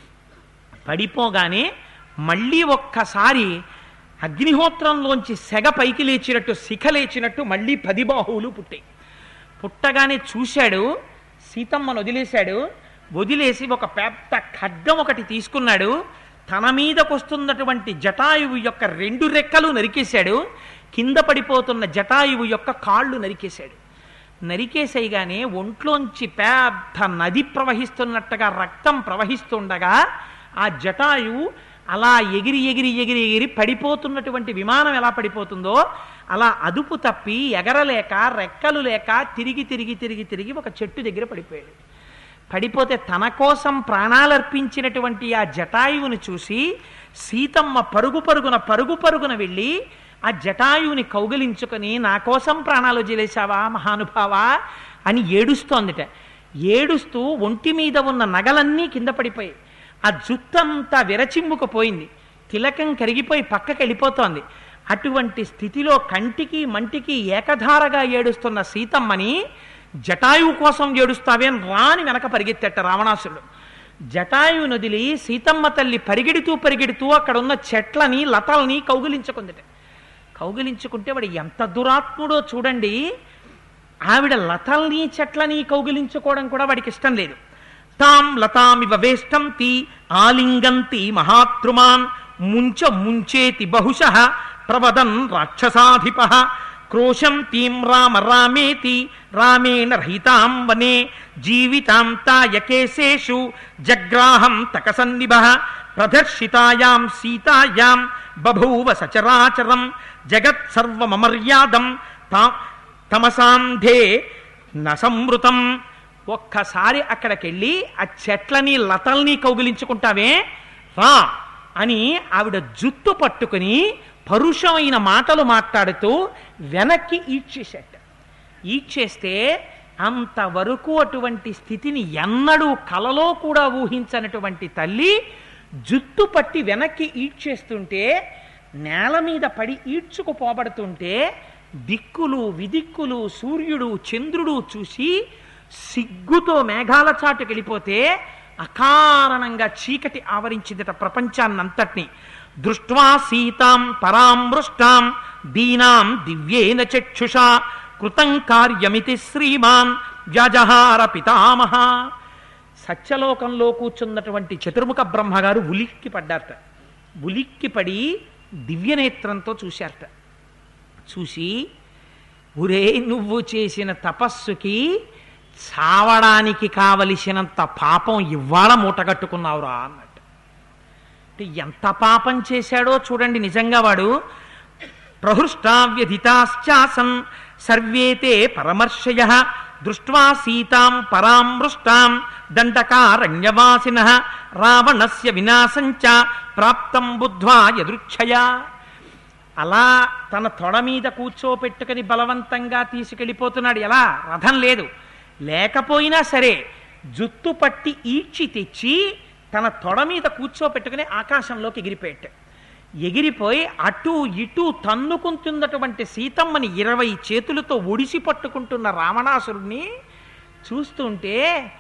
పడిపోగానే మళ్ళీ ఒక్కసారి అగ్నిహోత్రంలోంచి సెగ పైకి లేచినట్టు శిఖ లేచినట్టు మళ్ళీ పది బాహువులు పుట్టాయి పుట్టగానే చూశాడు సీతమ్మను వదిలేశాడు వదిలేసి ఒక పెద్ద ఖడ్గం ఒకటి తీసుకున్నాడు తన మీదకు వస్తున్నటువంటి జటాయువు యొక్క రెండు రెక్కలు నరికేశాడు కింద పడిపోతున్న జటాయువు యొక్క కాళ్ళు నరికేశాడు నరికేసేయగానే ఒంట్లోంచి పెద్ద నది ప్రవహిస్తున్నట్టుగా రక్తం ప్రవహిస్తుండగా ఆ జటాయువు అలా ఎగిరి ఎగిరి ఎగిరి ఎగిరి పడిపోతున్నటువంటి విమానం ఎలా పడిపోతుందో అలా అదుపు తప్పి ఎగరలేక రెక్కలు లేక తిరిగి తిరిగి తిరిగి తిరిగి ఒక చెట్టు దగ్గర పడిపోయాడు పడిపోతే తన కోసం ప్రాణాలర్పించినటువంటి ఆ జటాయువుని చూసి సీతమ్మ పరుగు పరుగున పరుగు పరుగున వెళ్ళి ఆ జటాయువుని కౌగిలించుకొని నా కోసం ప్రాణాలు వదిలేశావా మహానుభావా అని ఏడుస్తోందిట ఏడుస్తూ ఒంటి మీద ఉన్న నగలన్నీ కింద పడిపోయి ఆ జుత్తంతా విరచిమ్ముకుపోయింది తిలకం కరిగిపోయి పక్కకి వెళ్ళిపోతోంది అటువంటి స్థితిలో కంటికి మంటికి ఏకధారగా ఏడుస్తున్న సీతమ్మని జటాయువు కోసం ఏడుస్తావేం రాని వెనక పరిగెత్తేట రావణాసురుడు జటాయువు నదిలి సీతమ్మ తల్లి పరిగెడుతూ పరిగెడుతూ అక్కడ ఉన్న చెట్లని లతల్ని కౌగిలించుకుందిట కౌగిలించుకుంటే వాడు ఎంత దురాత్ముడో చూడండి ఆవిడ లతల్ని చెట్లని కౌగిలించుకోవడం కూడా వాడికి ఇష్టం లేదు తాం లతామివ వేష్టంతి ఆలింగంతి మహాత్రుమాన్ ముంచ ముంచేతి బహుశ ప్రవదన్ రాక్షసాధిప క్రోశం తీం రామ రామేతి రామేణ రహితాం వనే జీవితాం తాయకేశేషు జగ్రాహం తకసన్నిభ ప్రదర్శితాయాం సీతాయాం బభూవ సచరాచరం జగత్ సర్వమర్యాదం తా తమసాంధే నసంవృతం ఒక్కసారి అక్కడికెళ్ళి ఆ చెట్లని లతల్ని కౌగిలించుకుంటావే రా అని ఆవిడ జుట్టు పట్టుకుని పరుషమైన మాటలు మాట్లాడుతూ వెనక్కి ఈడ్చేసేట ఈడ్చేస్తే అంతవరకు అటువంటి స్థితిని ఎన్నడూ కలలో కూడా ఊహించనటువంటి తల్లి జుత్తు పట్టి వెనక్కి ఈడ్చేస్తుంటే నేల మీద పడి ఈడ్చుకుపోబడుతుంటే దిక్కులు విదిక్కులు సూర్యుడు చంద్రుడు చూసి సిగ్గుతో మేఘాల చాటుకు వెళ్ళిపోతే అకారణంగా చీకటి ఆవరించిందట ప్రపంచాన్నంతటిని దృష్ట్వా సీతాం పరామృష్టాం దీనాం దివ్యేన చక్షుషా కృతం కార్యమితి శ్రీమాన్ వ్యాజహార పితామహ సత్యలోకంలో కూర్చున్నటువంటి చతుర్ముఖ బ్రహ్మగారు ఉలిక్కి పడ్డారట ఉలిక్కి పడి దివ్యనేత్రంతో చూశారట చూసి ఒరే నువ్వు చేసిన తపస్సుకి చావడానికి కావలసినంత పాపం ఇవాళ మూటగట్టుకున్నావురా అన్నట్టు అంటే ఎంత పాపం చేశాడో చూడండి నిజంగా వాడు ప్రహృష్టావ్యధితాశ్చాసన్ సర్వేతే పరమర్షయ దృష్ట్వా సీతాం పరామృష్టాం దండకారణ్యవాసిన రావణస్య వినాశంచ ప్రాప్తం బుద్ధ్వా యదృచ్ఛయా అలా తన తొడ మీద కూర్చోపెట్టుకుని బలవంతంగా తీసుకెళ్ళిపోతున్నాడు ఎలా రథం లేదు లేకపోయినా సరే జుత్తు పట్టి ఈడ్చి తెచ్చి తన తొడ మీద కూర్చోపెట్టుకుని ఆకాశంలోకి ఎగిరిపోయాడు ఎగిరిపోయి అటు ఇటు తన్నుకుంటున్నటువంటి సీతమ్మని ఇరవై చేతులతో ఒడిసి పట్టుకుంటున్న రావణాసురుణ్ణి చూస్తుంటే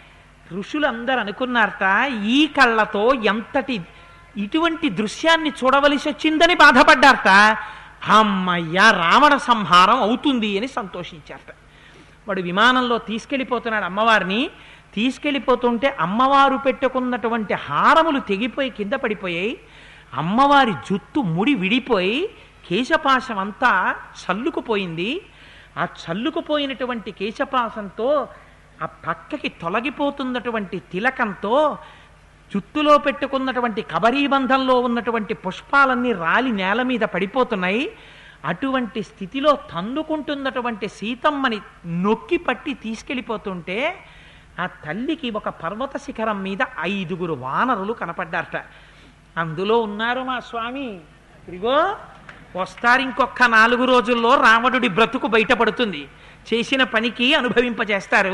ఋషులందరూ అనుకున్నారట ఈ కళ్ళతో ఎంతటి ఇటువంటి దృశ్యాన్ని చూడవలసి వచ్చిందని బాధపడ్డారట అమ్మయ్య రావణ సంహారం అవుతుంది అని సంతోషించారట వాడు విమానంలో తీసుకెళ్ళిపోతున్నాడు అమ్మవారిని తీసుకెళ్ళిపోతుంటే అమ్మవారు పెట్టుకున్నటువంటి హారములు తెగిపోయి కింద పడిపోయాయి అమ్మవారి జుత్తు ముడి విడిపోయి కేశపాశం అంతా చల్లుకుపోయింది ఆ చల్లుకుపోయినటువంటి కేశపాశంతో ఆ పక్కకి తొలగిపోతున్నటువంటి తిలకంతో జుత్తులో పెట్టుకున్నటువంటి కబరీబంధంలో ఉన్నటువంటి పుష్పాలన్నీ రాలి నేల మీద పడిపోతున్నాయి అటువంటి స్థితిలో తన్నుకుంటున్నటువంటి సీతమ్మని నొక్కి పట్టి తీసుకెళ్ళిపోతుంటే ఆ తల్లికి ఒక పర్వత శిఖరం మీద ఐదుగురు వానరులు కనపడ్డారట అందులో ఉన్నారు మా స్వామి ఇదిగో వస్తారు ఇంకొక నాలుగు రోజుల్లో రావణుడి బ్రతుకు బయటపడుతుంది చేసిన పనికి అనుభవింపజేస్తారు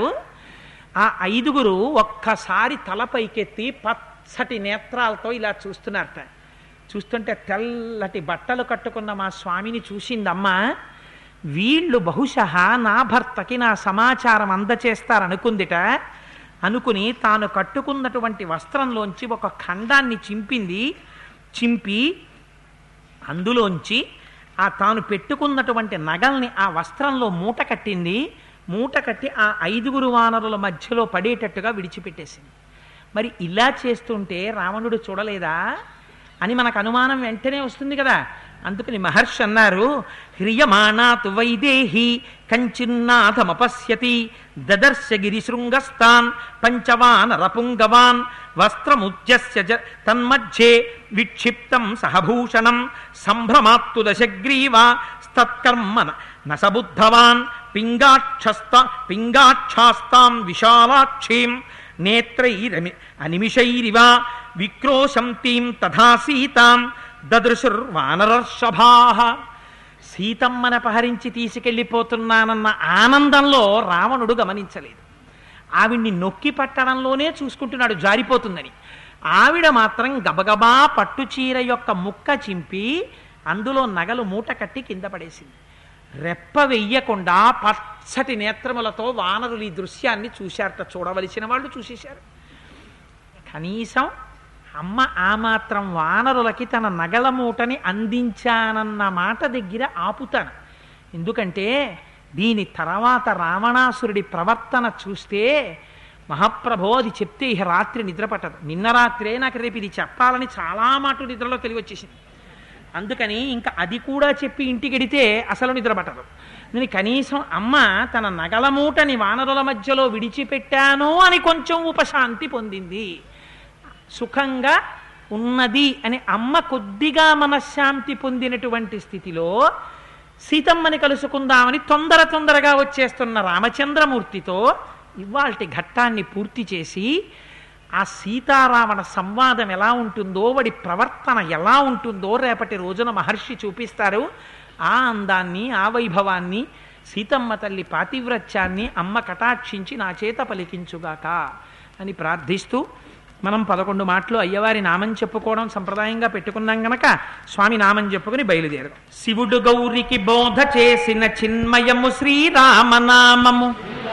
ఆ ఐదుగురు ఒక్కసారి తల పైకెత్తి పచ్చటి నేత్రాలతో ఇలా చూస్తున్నారట చూస్తుంటే తెల్లటి బట్టలు కట్టుకున్న మా స్వామిని చూసిందమ్మ వీళ్ళు బహుశా నా భర్తకి నా సమాచారం అందచేస్తారనుకుందిట అనుకుని తాను కట్టుకున్నటువంటి వస్త్రంలోంచి ఒక ఖండాన్ని చింపింది చింపి అందులోంచి ఆ తాను పెట్టుకున్నటువంటి నగల్ని ఆ వస్త్రంలో మూట కట్టింది మూట కట్టి ఆ ఐదుగురు వానరుల మధ్యలో పడేటట్టుగా విడిచిపెట్టేసింది మరి ఇలా చేస్తుంటే రావణుడు చూడలేదా అని మనకు అనుమానం వెంటనే వస్తుంది కదా అందుకని మహర్షి అన్నారు హ్రియమాణాతు వైదేహి కంచిన్నాథమపశ్యతి దదర్శ గిరిశృంగస్తాన్ పంచవాన్ రపుంగవాన్ వస్త్రముద్యస్య జ తన్మధ్యే విక్షిప్తం సహభూషణం సంభ్రమాత్తు దశగ్రీవ స్తత్కర్మ నసబుద్ధవాన్ పింగాక్షస్త పింగాక్షాస్తాం విశాలాక్షీం నేత్రైరమి అనిమిషైరివ విక్రోశంతీం తథా సీతాం దదృశుర్వానరర్షభా సీతమ్మను అపహరించి తీసుకెళ్ళిపోతున్నానన్న ఆనందంలో రావణుడు గమనించలేదు ఆవిడ్ని నొక్కి పట్టడంలోనే చూసుకుంటున్నాడు జారిపోతుందని ఆవిడ మాత్రం గబగబా పట్టుచీర యొక్క ముక్క చింపి అందులో నగలు మూట కట్టి కింద పడేసింది రెప్ప వెయ్యకుండా పచ్చటి నేత్రములతో వానరులు ఈ దృశ్యాన్ని చూశారట చూడవలసిన వాళ్ళు చూసేశారు కనీసం అమ్మ ఆ మాత్రం వానరులకి తన నగల మూటని అందించానన్న మాట దగ్గర ఆపుతాను ఎందుకంటే దీని తర్వాత రావణాసురుడి ప్రవర్తన చూస్తే మహాప్రభో అది చెప్తే ఇక రాత్రి నిద్ర పట్టదు నిన్న రాత్రే నాకు రేపు ఇది చెప్పాలని చాలా మాట నిద్రలో తెలివి వచ్చేసింది అందుకని ఇంకా అది కూడా చెప్పి ఇంటికి వెడితే అసలు నిద్ర పట్టదు నేను కనీసం అమ్మ తన నగల మూటని వానరుల మధ్యలో విడిచిపెట్టాను అని కొంచెం ఉపశాంతి పొందింది సుఖంగా ఉన్నది అని అమ్మ కొద్దిగా మనశ్శాంతి పొందినటువంటి స్థితిలో సీతమ్మని కలుసుకుందామని తొందర తొందరగా వచ్చేస్తున్న రామచంద్రమూర్తితో ఇవాల్టి ఘట్టాన్ని పూర్తి చేసి ఆ సీతారావణ సంవాదం ఎలా ఉంటుందో వాడి ప్రవర్తన ఎలా ఉంటుందో రేపటి రోజున మహర్షి చూపిస్తారు ఆ అందాన్ని ఆ వైభవాన్ని సీతమ్మ తల్లి పాతివ్రత్యాన్ని అమ్మ కటాక్షించి నా చేత పలికించుగాక అని ప్రార్థిస్తూ మనం పదకొండు మాటలు అయ్యవారి నామం చెప్పుకోవడం సంప్రదాయంగా పెట్టుకున్నాం గనక స్వామి నామం చెప్పుకుని బయలుదేరడం శివుడు గౌరికి బోధ చేసిన చిన్మయము శ్రీరామనామము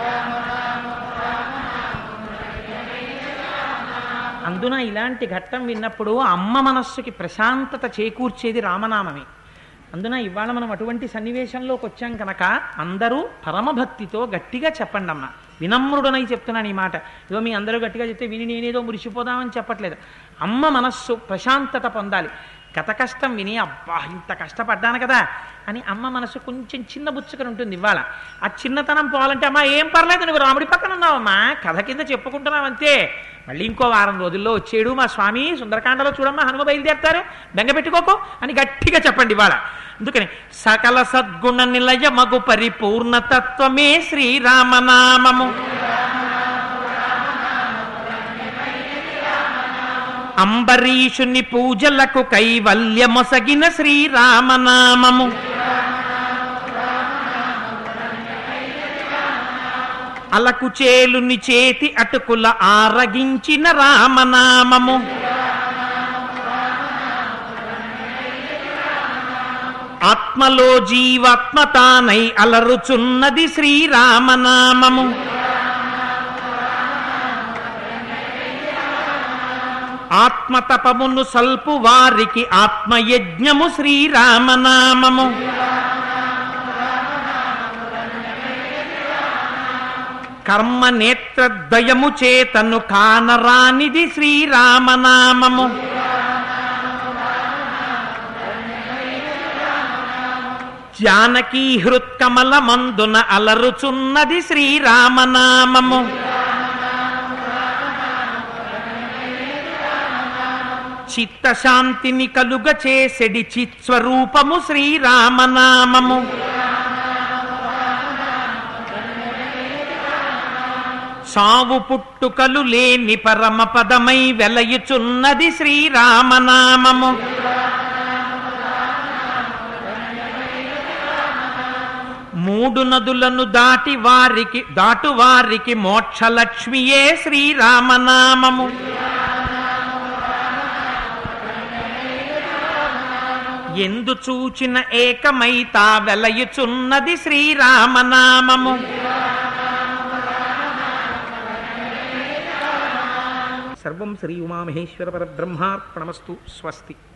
అందున ఇలాంటి ఘట్టం విన్నప్పుడు అమ్మ మనస్సుకి ప్రశాంతత చేకూర్చేది రామనామమే అందున ఇవాళ మనం అటువంటి సన్నివేశంలోకి వచ్చాం కనుక అందరూ పరమభక్తితో గట్టిగా చెప్పండి అమ్మ వినమ్రుడనై చెప్తున్నాను ఈ మాట ఇదో మీ అందరూ గట్టిగా చెప్తే విని నేనేదో మురిసిపోదామని చెప్పట్లేదు అమ్మ మనస్సు ప్రశాంతత పొందాలి గత కష్టం విని అబ్బా ఇంత కష్టపడ్డాను కదా అని అమ్మ మనసు కొంచెం చిన్న బుచ్చుకొని ఉంటుంది ఇవాళ ఆ చిన్నతనం పోవాలంటే అమ్మా ఏం పర్లేదు నువ్వు రాముడి పక్కన ఉన్నావమ్మా కథ కింద చెప్పుకుంటున్నావు అంతే మళ్ళీ ఇంకో వారం రోజుల్లో వచ్చేడు మా స్వామి సుందరకాండలో చూడమ్మా హనుమ బయలుదేరుతారు బెంగ పెట్టుకోకు అని గట్టిగా చెప్పండి ఇవాళ అందుకని సకల సద్గుణ నిలయ మగు పరిపూర్ణతత్వమే శ్రీరామనామము అంబరీషుని పూజలకు కైవల్యమొసగిన శ్రీరామనామము అలకు చేలుని చేతి అటుకుల ఆరగించిన రామనామము ఆత్మలో జీవాత్మతానై అలరుచున్నది శ్రీరామనామము ఆత్మతపమును సల్పు వారికి ఆత్మయజ్ఞము శ్రీరామనామము కర్మ నేత్రద్వయము చేతను కానరానిది శ్రీరామనామము జానకీ హృత్కమల మందున అలరుచున్నది శ్రీరామనామము చిత్తశాంతిని కలుగ చేసెడి చిత్స్వరూపము శ్రీరామనామము సావు పుట్టుకలు లేని పరమ పదమై వెలయుచున్నది శ్రీరామనామము మూడు నదులను దాటి వారికి దాటు వారికి మోక్షలక్ష్మియే శ్రీరామనామము ఎందు చూచిన ఏకమైతా వెలయుచున్నది శ్రీరామనామము సర్వం శ్రీ ఉమామహేశ్వర పరబ్రహ్మార్పణమస్తు స్వస్తి